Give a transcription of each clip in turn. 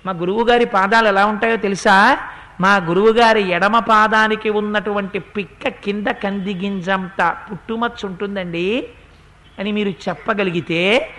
మా గురువుగారి పాదాలు ఎలా ఉంటాయో తెలుసా మా గురువుగారి ఎడమ పాదానికి ఉన్నటువంటి పిక్క కింద కంది గింజంత పుట్టుమచ్చ ఉంటుందండి అని మీరు చెప్పగలిగితే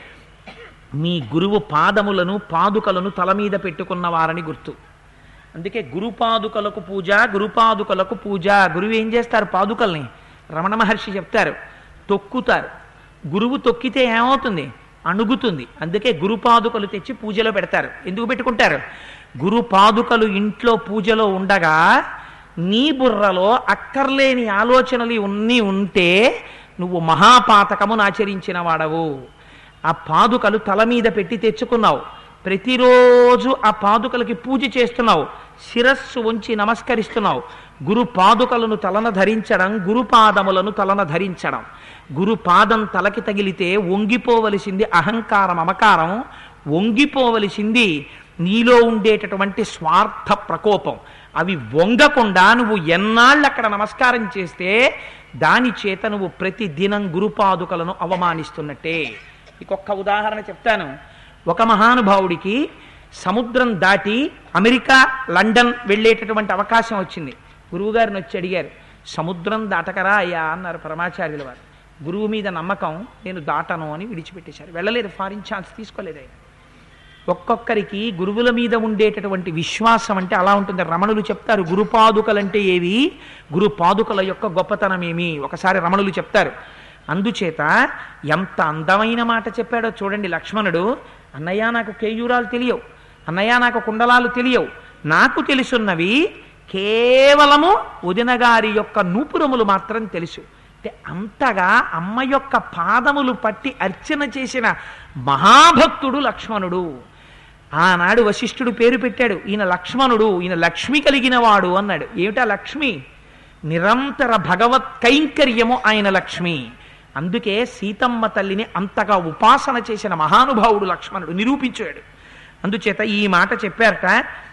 మీ గురువు పాదములను పాదుకలను తల మీద పెట్టుకున్నవారని గుర్తు అందుకే గురుపాదుకలకు పూజ గురుపాదుకలకు పూజ గురువు ఏం చేస్తారు పాదుకల్ని రమణ మహర్షి చెప్తారు తొక్కుతారు గురువు తొక్కితే ఏమవుతుంది అణుగుతుంది అందుకే గురుపాదుకలు తెచ్చి పూజలో పెడతారు ఎందుకు పెట్టుకుంటారు గురు పాదుకలు ఇంట్లో పూజలో ఉండగా నీ బుర్రలో అక్కర్లేని ఆలోచనలు ఉన్ని ఉంటే నువ్వు మహాపాతకమును ఆచరించిన వాడవు ఆ పాదుకలు తల మీద పెట్టి తెచ్చుకున్నావు ప్రతిరోజు ఆ పాదుకలకి పూజ చేస్తున్నావు శిరస్సు ఉంచి నమస్కరిస్తున్నావు గురు పాదుకలను తలన ధరించడం గురుపాదములను తలన ధరించడం గురు పాదం తలకి తగిలితే వంగిపోవలసింది అహంకారం అమకారం వంగిపోవలసింది నీలో ఉండేటటువంటి స్వార్థ ప్రకోపం అవి వంగకుండా నువ్వు ఎన్నాళ్ళు అక్కడ నమస్కారం చేస్తే దాని చేత నువ్వు ప్రతి దినం గురుపాదుకలను అవమానిస్తున్నట్టే ఇంకొక ఉదాహరణ చెప్తాను ఒక మహానుభావుడికి సముద్రం దాటి అమెరికా లండన్ వెళ్ళేటటువంటి అవకాశం వచ్చింది గురువుగారిని వచ్చి అడిగారు సముద్రం దాటకరా అయ్యా అన్నారు పరమాచార్యుల వారు గురువు మీద నమ్మకం నేను దాటను అని విడిచిపెట్టేశారు వెళ్ళలేదు ఫారిన్ ఛాన్స్ తీసుకోలేదు ఆయన ఒక్కొక్కరికి గురువుల మీద ఉండేటటువంటి విశ్వాసం అంటే అలా ఉంటుంది రమణులు చెప్తారు గురుపాదుకలంటే ఏవి గురుపాదుకల యొక్క గొప్పతనం ఏమి ఒకసారి రమణులు చెప్తారు అందుచేత ఎంత అందమైన మాట చెప్పాడో చూడండి లక్ష్మణుడు అన్నయ్య నాకు కేయూరాలు తెలియవు అన్నయ్య నాకు కుండలాలు తెలియవు నాకు తెలుసున్నవి కేవలము ఉదినగారి యొక్క నూపురములు మాత్రం తెలుసు అంటే అంతగా అమ్మ యొక్క పాదములు పట్టి అర్చన చేసిన మహాభక్తుడు లక్ష్మణుడు ఆనాడు వశిష్ఠుడు పేరు పెట్టాడు ఈయన లక్ష్మణుడు ఈయన లక్ష్మి కలిగిన వాడు అన్నాడు ఏమిటా లక్ష్మి నిరంతర భగవత్ కైంకర్యము ఆయన లక్ష్మి అందుకే సీతమ్మ తల్లిని అంతగా ఉపాసన చేసిన మహానుభావుడు లక్ష్మణుడు నిరూపించాడు అందుచేత ఈ మాట చెప్పారట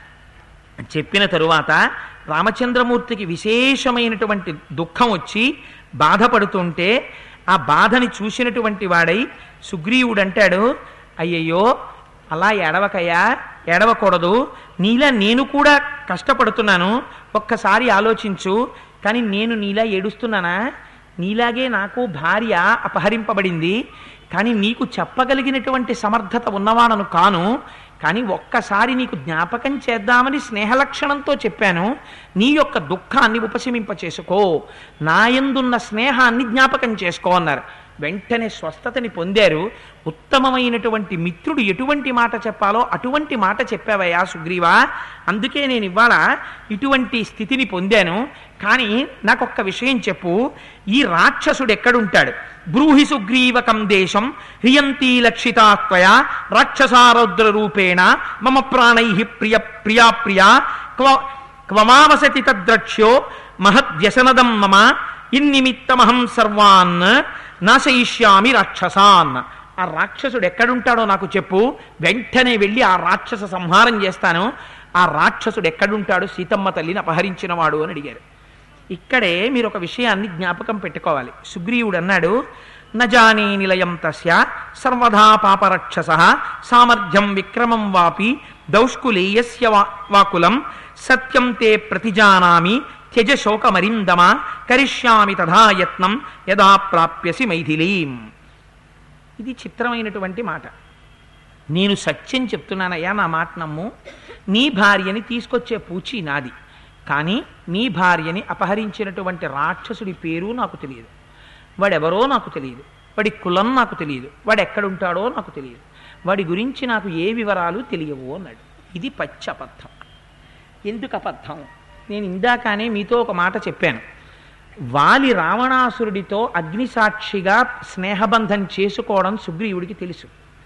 చెప్పిన తరువాత రామచంద్రమూర్తికి విశేషమైనటువంటి దుఃఖం వచ్చి బాధపడుతుంటే ఆ బాధని చూసినటువంటి వాడై సుగ్రీవుడు అంటాడు అయ్యయ్యో అలా ఎడవకయ్యా ఎడవకూడదు నీలా నేను కూడా కష్టపడుతున్నాను ఒక్కసారి ఆలోచించు కానీ నేను నీలా ఏడుస్తున్నానా నీలాగే నాకు భార్య అపహరింపబడింది కానీ నీకు చెప్పగలిగినటువంటి సమర్థత ఉన్నవాడను కాను కానీ ఒక్కసారి నీకు జ్ఞాపకం చేద్దామని స్నేహలక్షణంతో చెప్పాను నీ యొక్క దుఃఖాన్ని ఉపశమింప చేసుకో నాయందున్న స్నేహాన్ని జ్ఞాపకం చేసుకో అన్నారు వెంటనే స్వస్థతని పొందారు ఉత్తమమైనటువంటి మిత్రుడు ఎటువంటి మాట చెప్పాలో అటువంటి మాట చెప్పావయ్యా సుగ్రీవా అందుకే నేను ఇవాళ ఇటువంటి స్థితిని పొందాను కానీ నాకొక్క విషయం చెప్పు ఈ రాక్షసుడు ఎక్కడుంటాడు బ్రూహి సుగ్రీవకం దేశం హ్రియంతీ లక్షితాత్వయ రాక్షసారౌద్ర రూపేణ మమ ప్రాణై ప్రియ ప్రియా ప్రియా క్వ క్వమావసతి తద్రక్ష్యో మహద్వ్యసనదం మమ ఇన్నిమిత్తమహం సర్వాన్ నాశయిష్యామి రాక్షసాన్ ఆ రాక్షసుడు ఎక్కడుంటాడో నాకు చెప్పు వెంటనే వెళ్ళి ఆ రాక్షస సంహారం చేస్తాను ఆ రాక్షసుడు ఎక్కడుంటాడు సీతమ్మ తల్లిని అపహరించినవాడు అని అడిగారు ఇక్కడే మీరు ఒక విషయాన్ని జ్ఞాపకం పెట్టుకోవాలి సుగ్రీవుడు అన్నాడు నజానీ నిలయం తస్య సర్వదా పాపరక్షస సామర్థ్యం విక్రమం వాపి దౌష్కులేయస్య వా వాకులం సత్యం తే ప్రతిజానామి త్యజ శోకమరిందమ కరిష్యామి తథా యత్నం యదా ప్రాప్యసి మైథిలీం ఇది చిత్రమైనటువంటి మాట నేను సత్యం చెప్తున్నానయ్యా నా మాట నమ్ము నీ భార్యని తీసుకొచ్చే పూచి నాది కానీ నీ భార్యని అపహరించినటువంటి రాక్షసుడి పేరు నాకు తెలియదు వాడెవరో నాకు తెలియదు వాడి కులం నాకు తెలియదు వాడు ఎక్కడుంటాడో నాకు తెలియదు వాడి గురించి నాకు ఏ వివరాలు తెలియవు అన్నాడు ఇది పచ్చి అబద్ధం ఎందుకు అబద్ధం నేను ఇందాకనే మీతో ఒక మాట చెప్పాను వాలి రావణాసురుడితో అగ్నిసాక్షిగా స్నేహబంధం చేసుకోవడం సుగ్రీవుడికి తెలుసు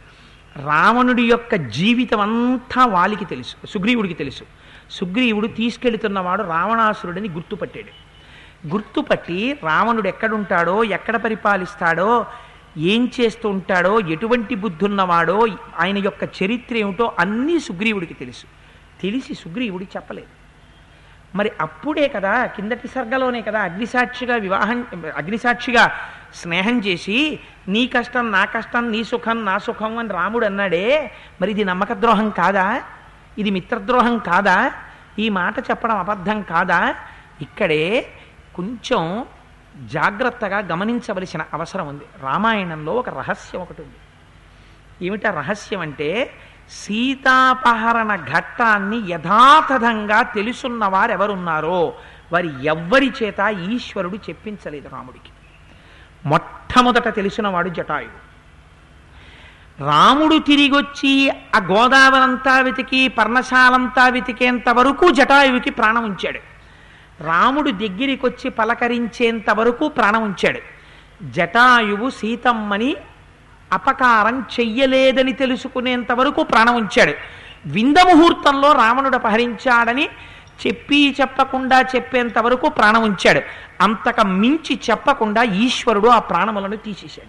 రావణుడి యొక్క జీవితం అంతా వాలికి తెలుసు సుగ్రీవుడికి తెలుసు సుగ్రీవుడు తీసుకెళ్తున్నవాడు రావణాసురుడిని గుర్తుపట్టాడు గుర్తుపట్టి రావణుడు ఎక్కడుంటాడో ఎక్కడ పరిపాలిస్తాడో ఏం చేస్తూ ఉంటాడో ఎటువంటి బుద్ధి ఉన్నవాడో ఆయన యొక్క చరిత్ర ఏమిటో అన్నీ సుగ్రీవుడికి తెలుసు తెలిసి సుగ్రీవుడికి చెప్పలేదు మరి అప్పుడే కదా కిందటి సర్గలోనే కదా అగ్నిసాక్షిగా వివాహం అగ్నిసాక్షిగా స్నేహం చేసి నీ కష్టం నా కష్టం నీ సుఖం నా సుఖం అని రాముడు అన్నాడే మరి ఇది నమ్మక ద్రోహం కాదా ఇది మిత్రద్రోహం కాదా ఈ మాట చెప్పడం అబద్ధం కాదా ఇక్కడే కొంచెం జాగ్రత్తగా గమనించవలసిన అవసరం ఉంది రామాయణంలో ఒక రహస్యం ఒకటి ఉంది ఏమిటా రహస్యం అంటే సీతాపహరణ ఘట్టాన్ని యథాతథంగా తెలుసున్న వారు ఎవరున్నారో వారి ఎవ్వరి చేత ఈశ్వరుడు చెప్పించలేదు రాముడికి మొట్టమొదట తెలిసినవాడు జటాయుడు రాముడు తిరిగొచ్చి ఆ గోదావరంతా వెతికి పర్ణశాలంతా వెతికేంత వరకు జటాయువుకి ప్రాణం ఉంచాడు రాముడు దగ్గరికి వచ్చి పలకరించేంత వరకు ప్రాణం ఉంచాడు జటాయువు సీతమ్మని అపకారం చెయ్యలేదని తెలుసుకునేంత వరకు ప్రాణం ఉంచాడు వింద ముహూర్తంలో రావణుడు అపహరించాడని చెప్పి చెప్పకుండా చెప్పేంత వరకు ప్రాణం ఉంచాడు అంతక మించి చెప్పకుండా ఈశ్వరుడు ఆ ప్రాణములను తీసేశాడు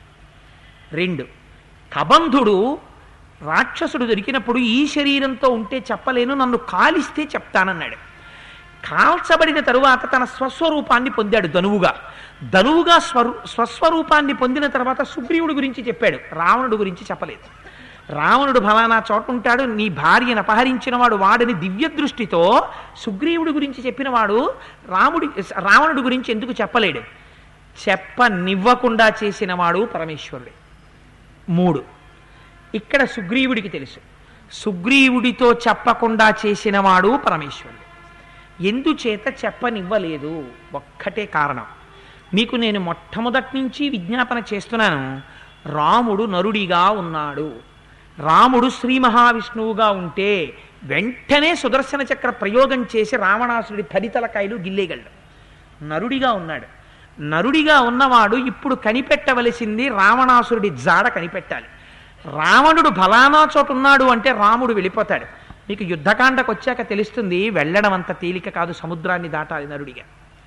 రెండు కబంధుడు రాక్షసుడు దొరికినప్పుడు ఈ శరీరంతో ఉంటే చెప్పలేను నన్ను కాలిస్తే చెప్తానన్నాడు కాల్చబడిన తరువాత తన స్వస్వరూపాన్ని పొందాడు ధనువుగా ధనువుగా స్వరూ స్వస్వరూపాన్ని పొందిన తర్వాత సుగ్రీవుడి గురించి చెప్పాడు రావణుడు గురించి చెప్పలేదు రావణుడు ఫలానా చోట ఉంటాడు నీ భార్యను అపహరించిన వాడు వాడిని దివ్య దృష్టితో సుగ్రీవుడి గురించి చెప్పినవాడు రాముడి రావణుడి గురించి ఎందుకు చెప్పలేడు చెప్పనివ్వకుండా చేసినవాడు పరమేశ్వరుడే మూడు ఇక్కడ సుగ్రీవుడికి తెలుసు సుగ్రీవుడితో చెప్పకుండా చేసినవాడు పరమేశ్వరుడు ఎందుచేత చెప్పనివ్వలేదు ఒక్కటే కారణం మీకు నేను మొట్టమొదటి నుంచి విజ్ఞాపన చేస్తున్నాను రాముడు నరుడిగా ఉన్నాడు రాముడు శ్రీ మహావిష్ణువుగా ఉంటే వెంటనే సుదర్శన చక్ర ప్రయోగం చేసి రావణాసుడి ఫలితలకాయలు గిల్లేయగలడు నరుడిగా ఉన్నాడు నరుడిగా ఉన్నవాడు ఇప్పుడు కనిపెట్టవలసింది రావణాసురుడి జాడ కనిపెట్టాలి రావణుడు ఫలానా చోట ఉన్నాడు అంటే రాముడు వెళ్ళిపోతాడు మీకు యుద్ధకాండకు వచ్చాక తెలుస్తుంది వెళ్ళడం అంత తేలిక కాదు సముద్రాన్ని దాటాలి నరుడిగా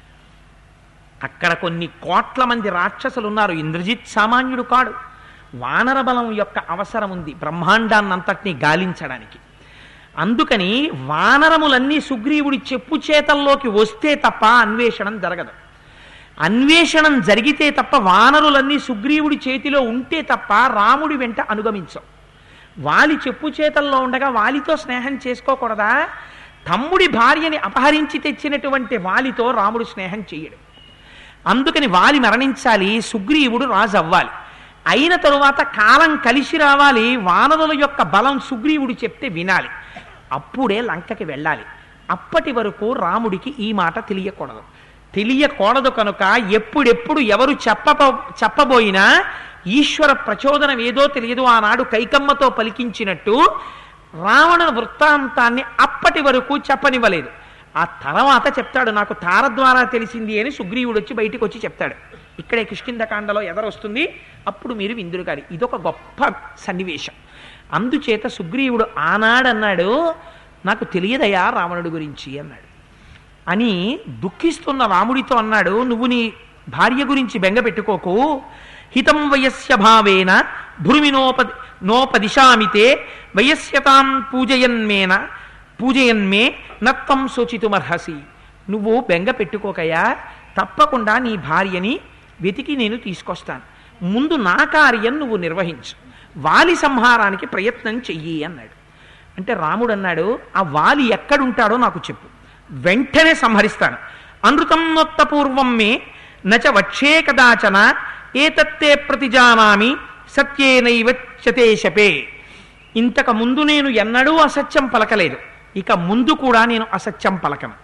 అక్కడ కొన్ని కోట్ల మంది రాక్షసులు ఉన్నారు ఇంద్రజిత్ సామాన్యుడు కాడు వానర బలం యొక్క అవసరం ఉంది బ్రహ్మాండాన్నంతటినీ గాలించడానికి అందుకని వానరములన్నీ సుగ్రీవుడి చెప్పు చేతల్లోకి వస్తే తప్ప అన్వేషణం జరగదు అన్వేషణం జరిగితే తప్ప వానరులన్నీ సుగ్రీవుడి చేతిలో ఉంటే తప్ప రాముడి వెంట అనుగమించవు వాలి చెప్పు చేతల్లో ఉండగా వాలితో స్నేహం చేసుకోకూడదా తమ్ముడి భార్యని అపహరించి తెచ్చినటువంటి వాలితో రాముడు స్నేహం చెయ్యడు అందుకని వాలి మరణించాలి సుగ్రీవుడు రాజు అవ్వాలి అయిన తరువాత కాలం కలిసి రావాలి వానరుల యొక్క బలం సుగ్రీవుడు చెప్తే వినాలి అప్పుడే లంకకి వెళ్ళాలి అప్పటి వరకు రాముడికి ఈ మాట తెలియకూడదు తెలియకూడదు కనుక ఎప్పుడెప్పుడు ఎవరు చెప్పబో చెప్పబోయినా ఈశ్వర ప్రచోదనం ఏదో తెలియదు ఆనాడు కైకమ్మతో పలికించినట్టు రావణ వృత్తాంతాన్ని అప్పటి వరకు చెప్పనివ్వలేదు ఆ తర్వాత చెప్తాడు నాకు తార ద్వారా తెలిసింది అని సుగ్రీవుడు వచ్చి బయటికి వచ్చి చెప్తాడు ఇక్కడే కిష్కిందకాండలో ఎదరొస్తుంది అప్పుడు మీరు విందురు గారి ఇదొక గొప్ప సన్నివేశం అందుచేత సుగ్రీవుడు ఆనాడన్నాడు నాకు తెలియదయా రావణుడి గురించి అన్నాడు అని దుఃఖిస్తున్న రాముడితో అన్నాడు నువ్వు నీ భార్య గురించి బెంగ పెట్టుకోకు హితం వయస్య భావేన భూమినోప నోపదిశామితే వయస్యతాం పూజయన్మేన పూజయన్మే నత్వం శోచితుమర్హసి నువ్వు బెంగ పెట్టుకోకయా తప్పకుండా నీ భార్యని వెతికి నేను తీసుకొస్తాను ముందు నా కార్యం నువ్వు నిర్వహించు వాలి సంహారానికి ప్రయత్నం చెయ్యి అన్నాడు అంటే రాముడు అన్నాడు ఆ వాలి ఎక్కడుంటాడో నాకు చెప్పు వెంటనే సంహరిస్తాను అనృతం నొత్త పూర్వం మే నచ వచ్చే కదాచన ఏతత్తే ప్రతిజానామి సత్యేనైవ చతే శపే ఇంతకు ముందు నేను ఎన్నడూ అసత్యం పలకలేదు ఇక ముందు కూడా నేను అసత్యం పలకను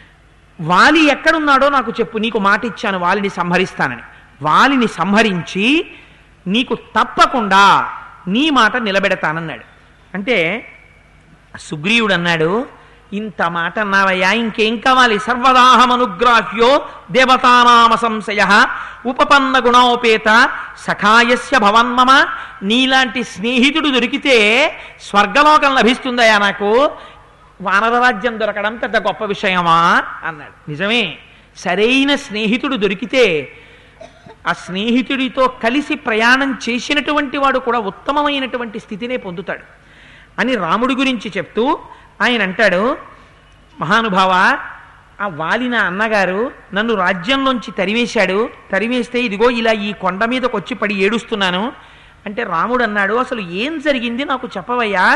వాలి ఎక్కడున్నాడో నాకు చెప్పు నీకు మాట ఇచ్చాను వాలిని సంహరిస్తానని వాలిని సంహరించి నీకు తప్పకుండా నీ మాట నిలబెడతానన్నాడు అంటే సుగ్రీవుడు అన్నాడు ఇంత మాట అన్నావయ్యా ఇంకేం కావాలి సర్వదాహమనుగ్రాహ్యో దేవతానామ సంశయ ఉపపన్న గుణోపేత సఖాయస్య భవన్మమ నీలాంటి స్నేహితుడు దొరికితే స్వర్గలోకం లభిస్తుందయా నాకు వానరరాజ్యం దొరకడం పెద్ద గొప్ప విషయమా అన్నాడు నిజమే సరైన స్నేహితుడు దొరికితే ఆ స్నేహితుడితో కలిసి ప్రయాణం చేసినటువంటి వాడు కూడా ఉత్తమమైనటువంటి స్థితినే పొందుతాడు అని రాముడి గురించి చెప్తూ ఆయన అంటాడు మహానుభావ ఆ వాలిన అన్నగారు నన్ను రాజ్యంలోంచి తరివేశాడు తరివేస్తే ఇదిగో ఇలా ఈ కొండ మీదకి వచ్చి పడి ఏడుస్తున్నాను అంటే రాముడు అన్నాడు అసలు ఏం జరిగింది నాకు చెప్పవయ్యా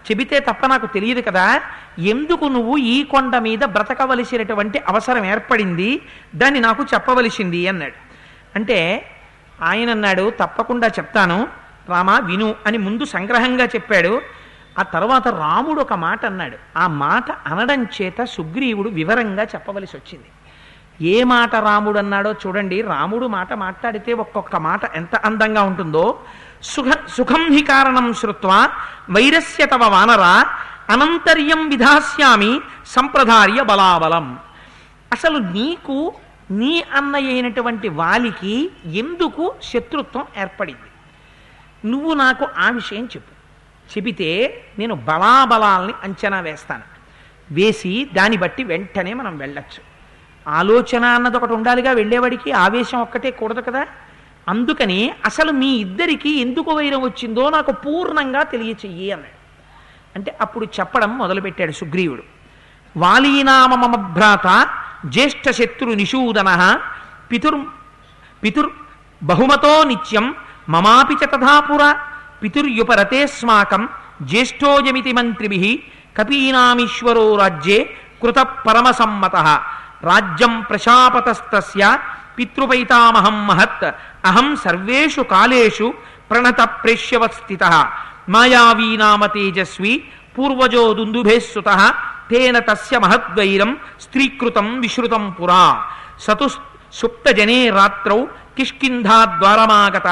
చెబితే తప్ప నాకు తెలియదు కదా ఎందుకు నువ్వు ఈ కొండ మీద బ్రతకవలసినటువంటి అవసరం ఏర్పడింది దాన్ని నాకు చెప్పవలసింది అన్నాడు అంటే ఆయన అన్నాడు తప్పకుండా చెప్తాను రామా విను అని ముందు సంగ్రహంగా చెప్పాడు ఆ తర్వాత రాముడు ఒక మాట అన్నాడు ఆ మాట అనడం చేత సుగ్రీవుడు వివరంగా చెప్పవలసి వచ్చింది ఏ మాట రాముడు అన్నాడో చూడండి రాముడు మాట మాట్లాడితే ఒక్కొక్క మాట ఎంత అందంగా ఉంటుందో సుఖ సుఖం హి కారణం శ్రుత్వా వైరస్య తవ వానర అనంతర్యం విధాస్యామి సంప్రదార్య బలాబలం అసలు నీకు నీ అన్నయ్య అయినటువంటి వాలికి ఎందుకు శత్రుత్వం ఏర్పడింది నువ్వు నాకు ఆ విషయం చెప్పు చెబితే నేను బలాబలాల్ని అంచనా వేస్తాను వేసి దాన్ని బట్టి వెంటనే మనం వెళ్ళొచ్చు ఆలోచన అన్నది ఒకటి ఉండాలిగా వెళ్ళేవాడికి ఆవేశం ఒక్కటే కూడదు కదా అందుకని అసలు మీ ఇద్దరికి ఎందుకు వైరం వచ్చిందో నాకు పూర్ణంగా తెలియచెయ్యి అన్నాడు అంటే అప్పుడు చెప్పడం మొదలుపెట్టాడు సుగ్రీవుడు వాలీనామ మమ భ్రాత జ్యేష్ఠ శత్రు నిషూదన పితుర్ పితుర్ బహుమతో నిత్యం మమాపి చ తథాపుర పితుర్యుపరతేస్మాకం జ్యేష్ఠోజమితి మంత్రిభి కపీనామీశ్వరో రాజ్యే కృత పరమసమ్మత రాజ్యం ప్రశాపతస్తస్య పితృపైతామహం మహత్ అహం సర్వేషు కాలేషు ప్రణత ప్రేష్యవస్థిత మాయావీ నామ తేజస్వి పూర్వజో దుందుభేస్సుత తేన తస్య మహద్వైరం స్త్రీకృతం విశ్రుతం పురా సతు సుప్తజనే రాత్రౌ కిష్కింధాద్వారమాగత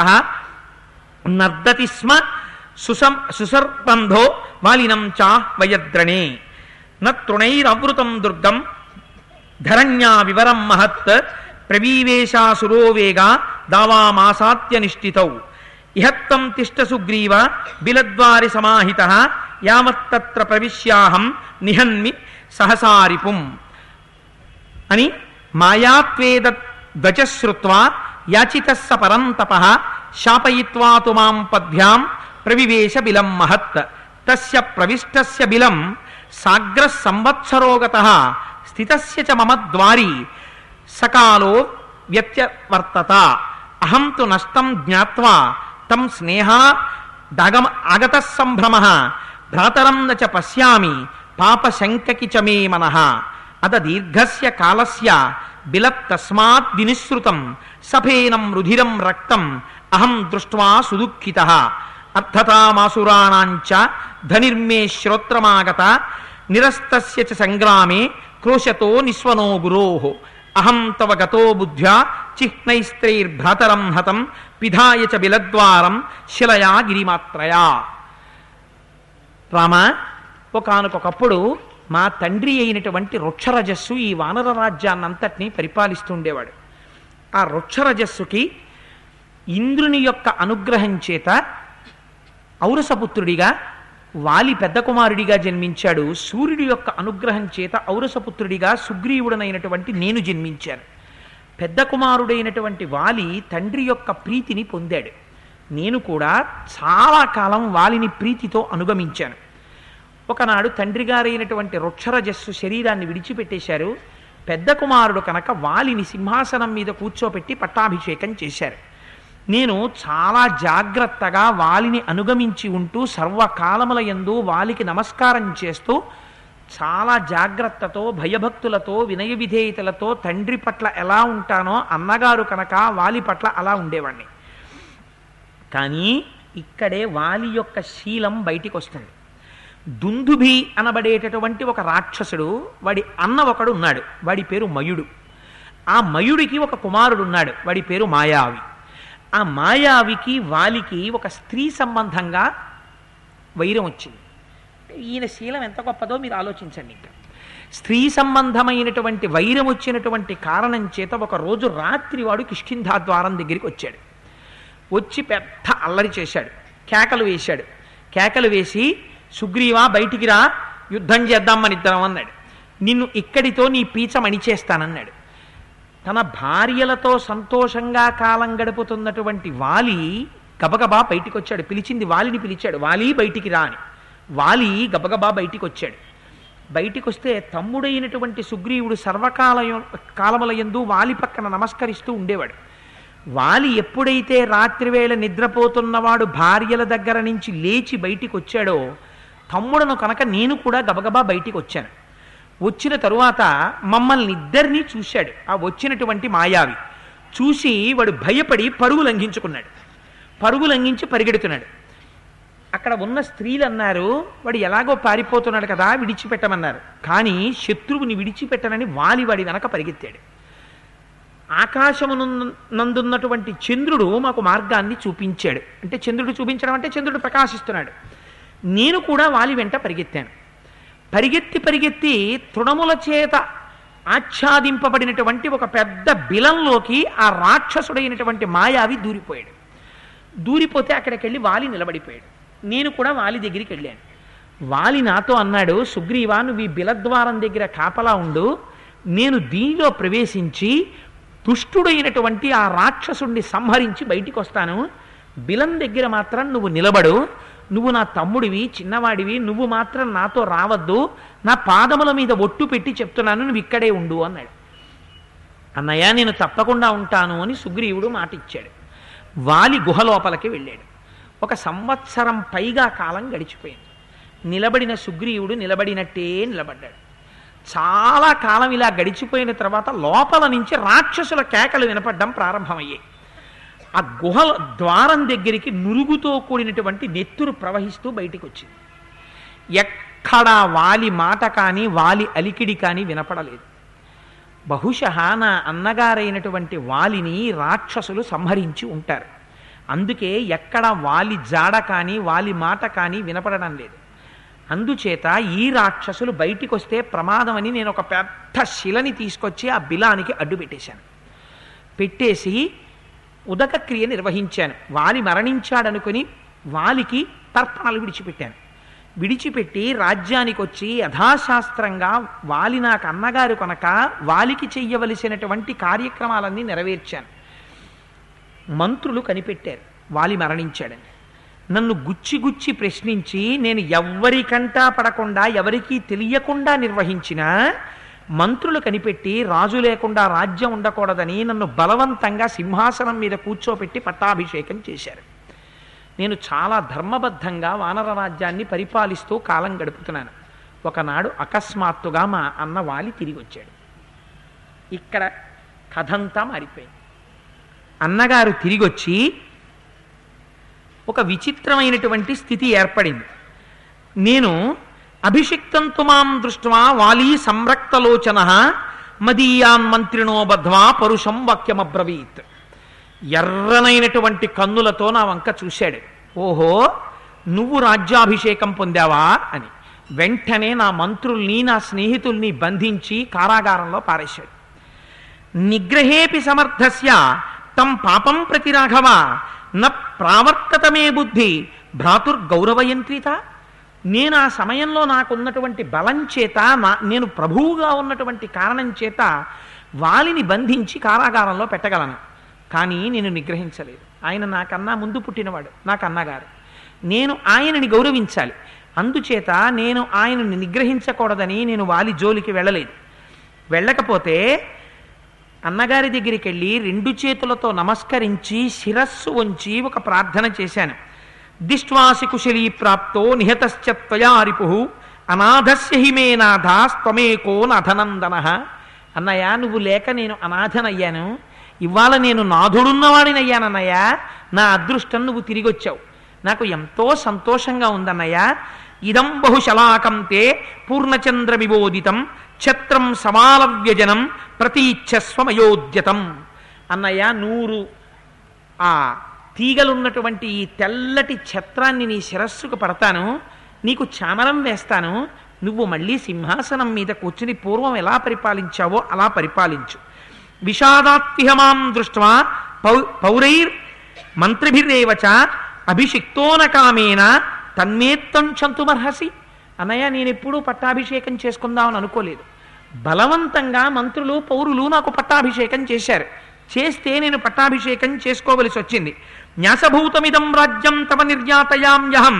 నర్దతి స్మ సుసం సుసర్బంధో వాలినం చా వయద్రణే నృణైరవృతం దుర్గం ధరణ్యా వివరం మహత్ ప్రవీవేశాసురో వేగా దావామాసాత్య నిష్ఠితౌ ఇహత్తం తిష్ట సుగ్రీవ బిలద్వారి సమాహిత యావత్తత్ర ప్రవిశ్యాహం నిహన్మి సహసారిపుం అని మాయాత్వేద ధ్వజశ్రుత్వా యాచితస్స పరంతప శాపయిత్వా తు మాం పద్భ్యాం ప్రవివేశ బిలం మహత్ తస్య ప్రవిష్టస్య బిలం సాగ్ర సంవత్సరోగత స్థితస్య చ మమ ద్వారి సకాలో వ్యత్యవర్తత అహం తు నష్టం జ్ఞాత్వా తం స్నేహా దాగమ ఆగత సంభ్రమ భ్రాతరం న చ పశ్యామి పాపశంకకి చ మే మనః అద దీర్ఘస్య కాలస్య బిలత్ తస్మాత్ వినిశ్రుతం సఫేనం రుధిరం రక్తం అహం దృష్ట్వా సుదుఃఖిత అర్థతామాసురాణాంచ ధనిర్మే శ్రోత్రమాగత నిరస్తస్య చ సంగ్రామే క్రోశతో నిస్వనో గురోః అహం తవ గతో బుద్ధ్యా చిహ్నైస్త్రైర్భ్రాతరం హతం పిధాయ చ బిలద్వారం శిలయా గిరిమాత్రయా రామ ఒకానొకప్పుడు మా తండ్రి అయినటువంటి వృక్షరజస్సు ఈ వానర రాజ్యాన్నంతటినీ పరిపాలిస్తుండేవాడు ఆ వృక్షరజస్సుకి ఇంద్రుని యొక్క అనుగ్రహం చేత ఔరసపుత్రుడిగా వాలి పెద్ద కుమారుడిగా జన్మించాడు సూర్యుడి యొక్క అనుగ్రహం చేత ఔరసపుత్రుడిగా సుగ్రీవుడనైనటువంటి నేను జన్మించాను పెద్ద కుమారుడైనటువంటి వాలి తండ్రి యొక్క ప్రీతిని పొందాడు నేను కూడా చాలా కాలం వాలిని ప్రీతితో అనుగమించాను ఒకనాడు తండ్రి గారైనటువంటి వృక్షరజస్సు శరీరాన్ని విడిచిపెట్టేశారు పెద్ద కుమారుడు కనుక వాలిని సింహాసనం మీద కూర్చోపెట్టి పట్టాభిషేకం చేశారు నేను చాలా జాగ్రత్తగా వాలిని అనుగమించి ఉంటూ సర్వకాలముల యందు వాలికి నమస్కారం చేస్తూ చాలా జాగ్రత్తతో భయభక్తులతో వినయ విధేయతలతో తండ్రి పట్ల ఎలా ఉంటానో అన్నగారు కనుక వాలి పట్ల అలా ఉండేవాణ్ణి కానీ ఇక్కడే వాలి యొక్క శీలం బయటికి వస్తుంది దుందుభి అనబడేటటువంటి ఒక రాక్షసుడు వాడి అన్న ఒకడు ఉన్నాడు వాడి పేరు మయుడు ఆ మయుడికి ఒక కుమారుడు ఉన్నాడు వాడి పేరు మాయావి ఆ మాయావికి వాలికి ఒక స్త్రీ సంబంధంగా వైరం వచ్చింది ఈయన శీలం ఎంత గొప్పదో మీరు ఆలోచించండి ఇంకా స్త్రీ సంబంధమైనటువంటి వైరం వచ్చినటువంటి కారణం చేత ఒక రోజు రాత్రి వాడు కిష్కింధా ద్వారం దగ్గరికి వచ్చాడు వచ్చి పెద్ద అల్లరి చేశాడు కేకలు వేశాడు కేకలు వేసి సుగ్రీవా బయటికి రా యుద్ధం చేద్దాం మన ఇద్దరం అన్నాడు నిన్ను ఇక్కడితో నీ పీచ మణిచేస్తానన్నాడు తన భార్యలతో సంతోషంగా కాలం గడుపుతున్నటువంటి వాలి గబగబా బయటికి వచ్చాడు పిలిచింది వాలిని పిలిచాడు వాలి బయటికి రా అని వాలి గబగబా బయటికి వచ్చాడు బయటికి వస్తే తమ్ముడైనటువంటి సుగ్రీవుడు సర్వకాలయ కాలములయందు వాలి పక్కన నమస్కరిస్తూ ఉండేవాడు వాలి ఎప్పుడైతే రాత్రివేళ నిద్రపోతున్నవాడు భార్యల దగ్గర నుంచి లేచి బయటికి వచ్చాడో తమ్ముడను కనుక నేను కూడా గబగబా బయటికి వచ్చాను వచ్చిన తరువాత మమ్మల్ని ఇద్దరినీ చూశాడు ఆ వచ్చినటువంటి మాయావి చూసి వాడు భయపడి పరుగు లంఘించుకున్నాడు పరుగు లంఘించి పరిగెడుతున్నాడు అక్కడ ఉన్న స్త్రీలు అన్నారు వాడు ఎలాగో పారిపోతున్నాడు కదా విడిచిపెట్టమన్నారు కానీ శత్రువుని విడిచిపెట్టనని వాలి వాడి వెనక పరిగెత్తాడు ఆకాశమును నందున్నటువంటి చంద్రుడు మాకు మార్గాన్ని చూపించాడు అంటే చంద్రుడు చూపించడం అంటే చంద్రుడు ప్రకాశిస్తున్నాడు నేను కూడా వాలి వెంట పరిగెత్తాను పరిగెత్తి పరిగెత్తి తృణముల చేత ఆచ్ఛాదింపబడినటువంటి ఒక పెద్ద బిలంలోకి ఆ రాక్షసుడైనటువంటి మాయావి దూరిపోయాడు దూరిపోతే అక్కడికి వెళ్ళి వాలి నిలబడిపోయాడు నేను కూడా వాలి దగ్గరికి వెళ్ళాను వాలి నాతో అన్నాడు సుగ్రీవా నువ్వు ఈ బిలద్వారం దగ్గర కాపలా ఉండు నేను దీనిలో ప్రవేశించి దుష్టుడైనటువంటి ఆ రాక్షసుణ్ణి సంహరించి బయటికి వస్తాను బిలం దగ్గర మాత్రం నువ్వు నిలబడు నువ్వు నా తమ్ముడివి చిన్నవాడివి నువ్వు మాత్రం నాతో రావద్దు నా పాదముల మీద ఒట్టు పెట్టి చెప్తున్నాను నువ్వు ఇక్కడే ఉండు అన్నాడు అన్నయ్య నేను తప్పకుండా ఉంటాను అని సుగ్రీవుడు మాట ఇచ్చాడు వాలి గుహ లోపలికి వెళ్ళాడు ఒక సంవత్సరం పైగా కాలం గడిచిపోయింది నిలబడిన సుగ్రీవుడు నిలబడినట్టే నిలబడ్డాడు చాలా కాలం ఇలా గడిచిపోయిన తర్వాత లోపల నుంచి రాక్షసుల కేకలు వినపడడం ప్రారంభమయ్యాయి ఆ గుహ ద్వారం దగ్గరికి నురుగుతో కూడినటువంటి నెత్తురు ప్రవహిస్తూ బయటికి వచ్చింది ఎక్కడా వాలి మాట కానీ వాలి అలికిడి కానీ వినపడలేదు బహుశः నా అన్నగారైనటువంటి వాలిని రాక్షసులు సంహరించి ఉంటారు అందుకే ఎక్కడ వాలి జాడ కానీ వాలి మాట కానీ వినపడడం లేదు అందుచేత ఈ రాక్షసులు బయటికి వస్తే ప్రమాదమని నేను ఒక పెద్ద శిలని తీసుకొచ్చి ఆ బిలానికి అడ్డు పెట్టేశాను పెట్టేసి ఉదక క్రియ నిర్వహించాను వాలి మరణించాడనుకుని వాలికి తర్పణలు విడిచిపెట్టాను విడిచిపెట్టి రాజ్యానికి వచ్చి యథాశాస్త్రంగా వాలి నాకు అన్నగారు కనుక వాలికి చెయ్యవలసినటువంటి కార్యక్రమాలన్నీ నెరవేర్చాను మంత్రులు కనిపెట్టారు వాలి మరణించాడని నన్ను గుచ్చి గుచ్చి ప్రశ్నించి నేను ఎవ్వరికంటా పడకుండా ఎవరికీ తెలియకుండా నిర్వహించిన మంత్రులు కనిపెట్టి రాజు లేకుండా రాజ్యం ఉండకూడదని నన్ను బలవంతంగా సింహాసనం మీద కూర్చోపెట్టి పట్టాభిషేకం చేశారు నేను చాలా ధర్మబద్ధంగా వానర రాజ్యాన్ని పరిపాలిస్తూ కాలం గడుపుతున్నాను ఒకనాడు అకస్మాత్తుగా మా అన్న వాలి తిరిగి వచ్చాడు ఇక్కడ కథంతా మారిపోయింది అన్నగారు తిరిగి వచ్చి ఒక విచిత్రమైనటువంటి స్థితి ఏర్పడింది నేను అభిషిక్తంతు మాం దృష్ట్వా వాలీ సంరక్తలోచన మదీయాన్ మంత్రిణో బధ్వా పరుషం వాక్యమబ్రవీత్ ఎర్రనైనటువంటి కన్నులతో నా వంక చూశాడు ఓహో నువ్వు రాజ్యాభిషేకం పొందావా అని వెంటనే నా మంత్రుల్ని నా స్నేహితుల్ని బంధించి కారాగారంలో పారేశాడు నిగ్రహేపి సమర్థస్య తం పాపం ప్రతి రాఘవ న ప్రావర్తతమే బుద్ధి భ్రాతుర్గౌరవయంత్రిత నేను ఆ సమయంలో నాకున్నటువంటి బలం చేత నా నేను ప్రభువుగా ఉన్నటువంటి కారణం చేత వాలిని బంధించి కారాగారంలో పెట్టగలను కానీ నేను నిగ్రహించలేదు ఆయన నాకన్నా ముందు పుట్టినవాడు నాకు అన్నగారు నేను ఆయనని గౌరవించాలి అందుచేత నేను ఆయనని నిగ్రహించకూడదని నేను వాలి జోలికి వెళ్ళలేదు వెళ్ళకపోతే అన్నగారి దగ్గరికి వెళ్ళి రెండు చేతులతో నమస్కరించి శిరస్సు వంచి ఒక ప్రార్థన చేశాను దిష్ట్వాసి కుశలీ ప్రాప్తో నిహతశ్చ త్వయా రిపు అనాథస్య హి మే నాథాస్త్వమేకో నధనందన అన్నయ్య నువ్వు లేక నేను అనాథనయ్యాను ఇవాళ నేను నాథుడున్నవాడినయ్యానన్నయ్య నా అదృష్టం నువ్వు తిరిగి వచ్చావు నాకు ఎంతో సంతోషంగా ఉందన్నయ్య ఇదం బహుశలాకం తే పూర్ణచంద్ర విబోదితం ఛత్రం సమాలవ్యజనం ప్రతీచ్ఛస్వమయోద్యతం అన్నయ్య నూరు ఆ తీగలున్నటువంటి ఈ తెల్లటి ఛత్రాన్ని నీ శిరస్సుకు పడతాను నీకు చామరం వేస్తాను నువ్వు మళ్ళీ సింహాసనం మీద కూర్చుని పూర్వం ఎలా పరిపాలించావో అలా పరిపాలించు విషాదాత్తిహమాం దృష్ట్వా పౌ పౌరైర్ మంత్రిభిరేవచ అభిషిక్తోన కామేన తన్మేత్తం చంతుమర్హసి అన్నయ్య నేను ఎప్పుడూ పట్టాభిషేకం చేసుకుందామని అనుకోలేదు బలవంతంగా మంత్రులు పౌరులు నాకు పట్టాభిషేకం చేశారు చేస్తే నేను పట్టాభిషేకం చేసుకోవలసి వచ్చింది న్యాసభూతమిదం రాజ్యం తమ నిర్యాతయామ్యహం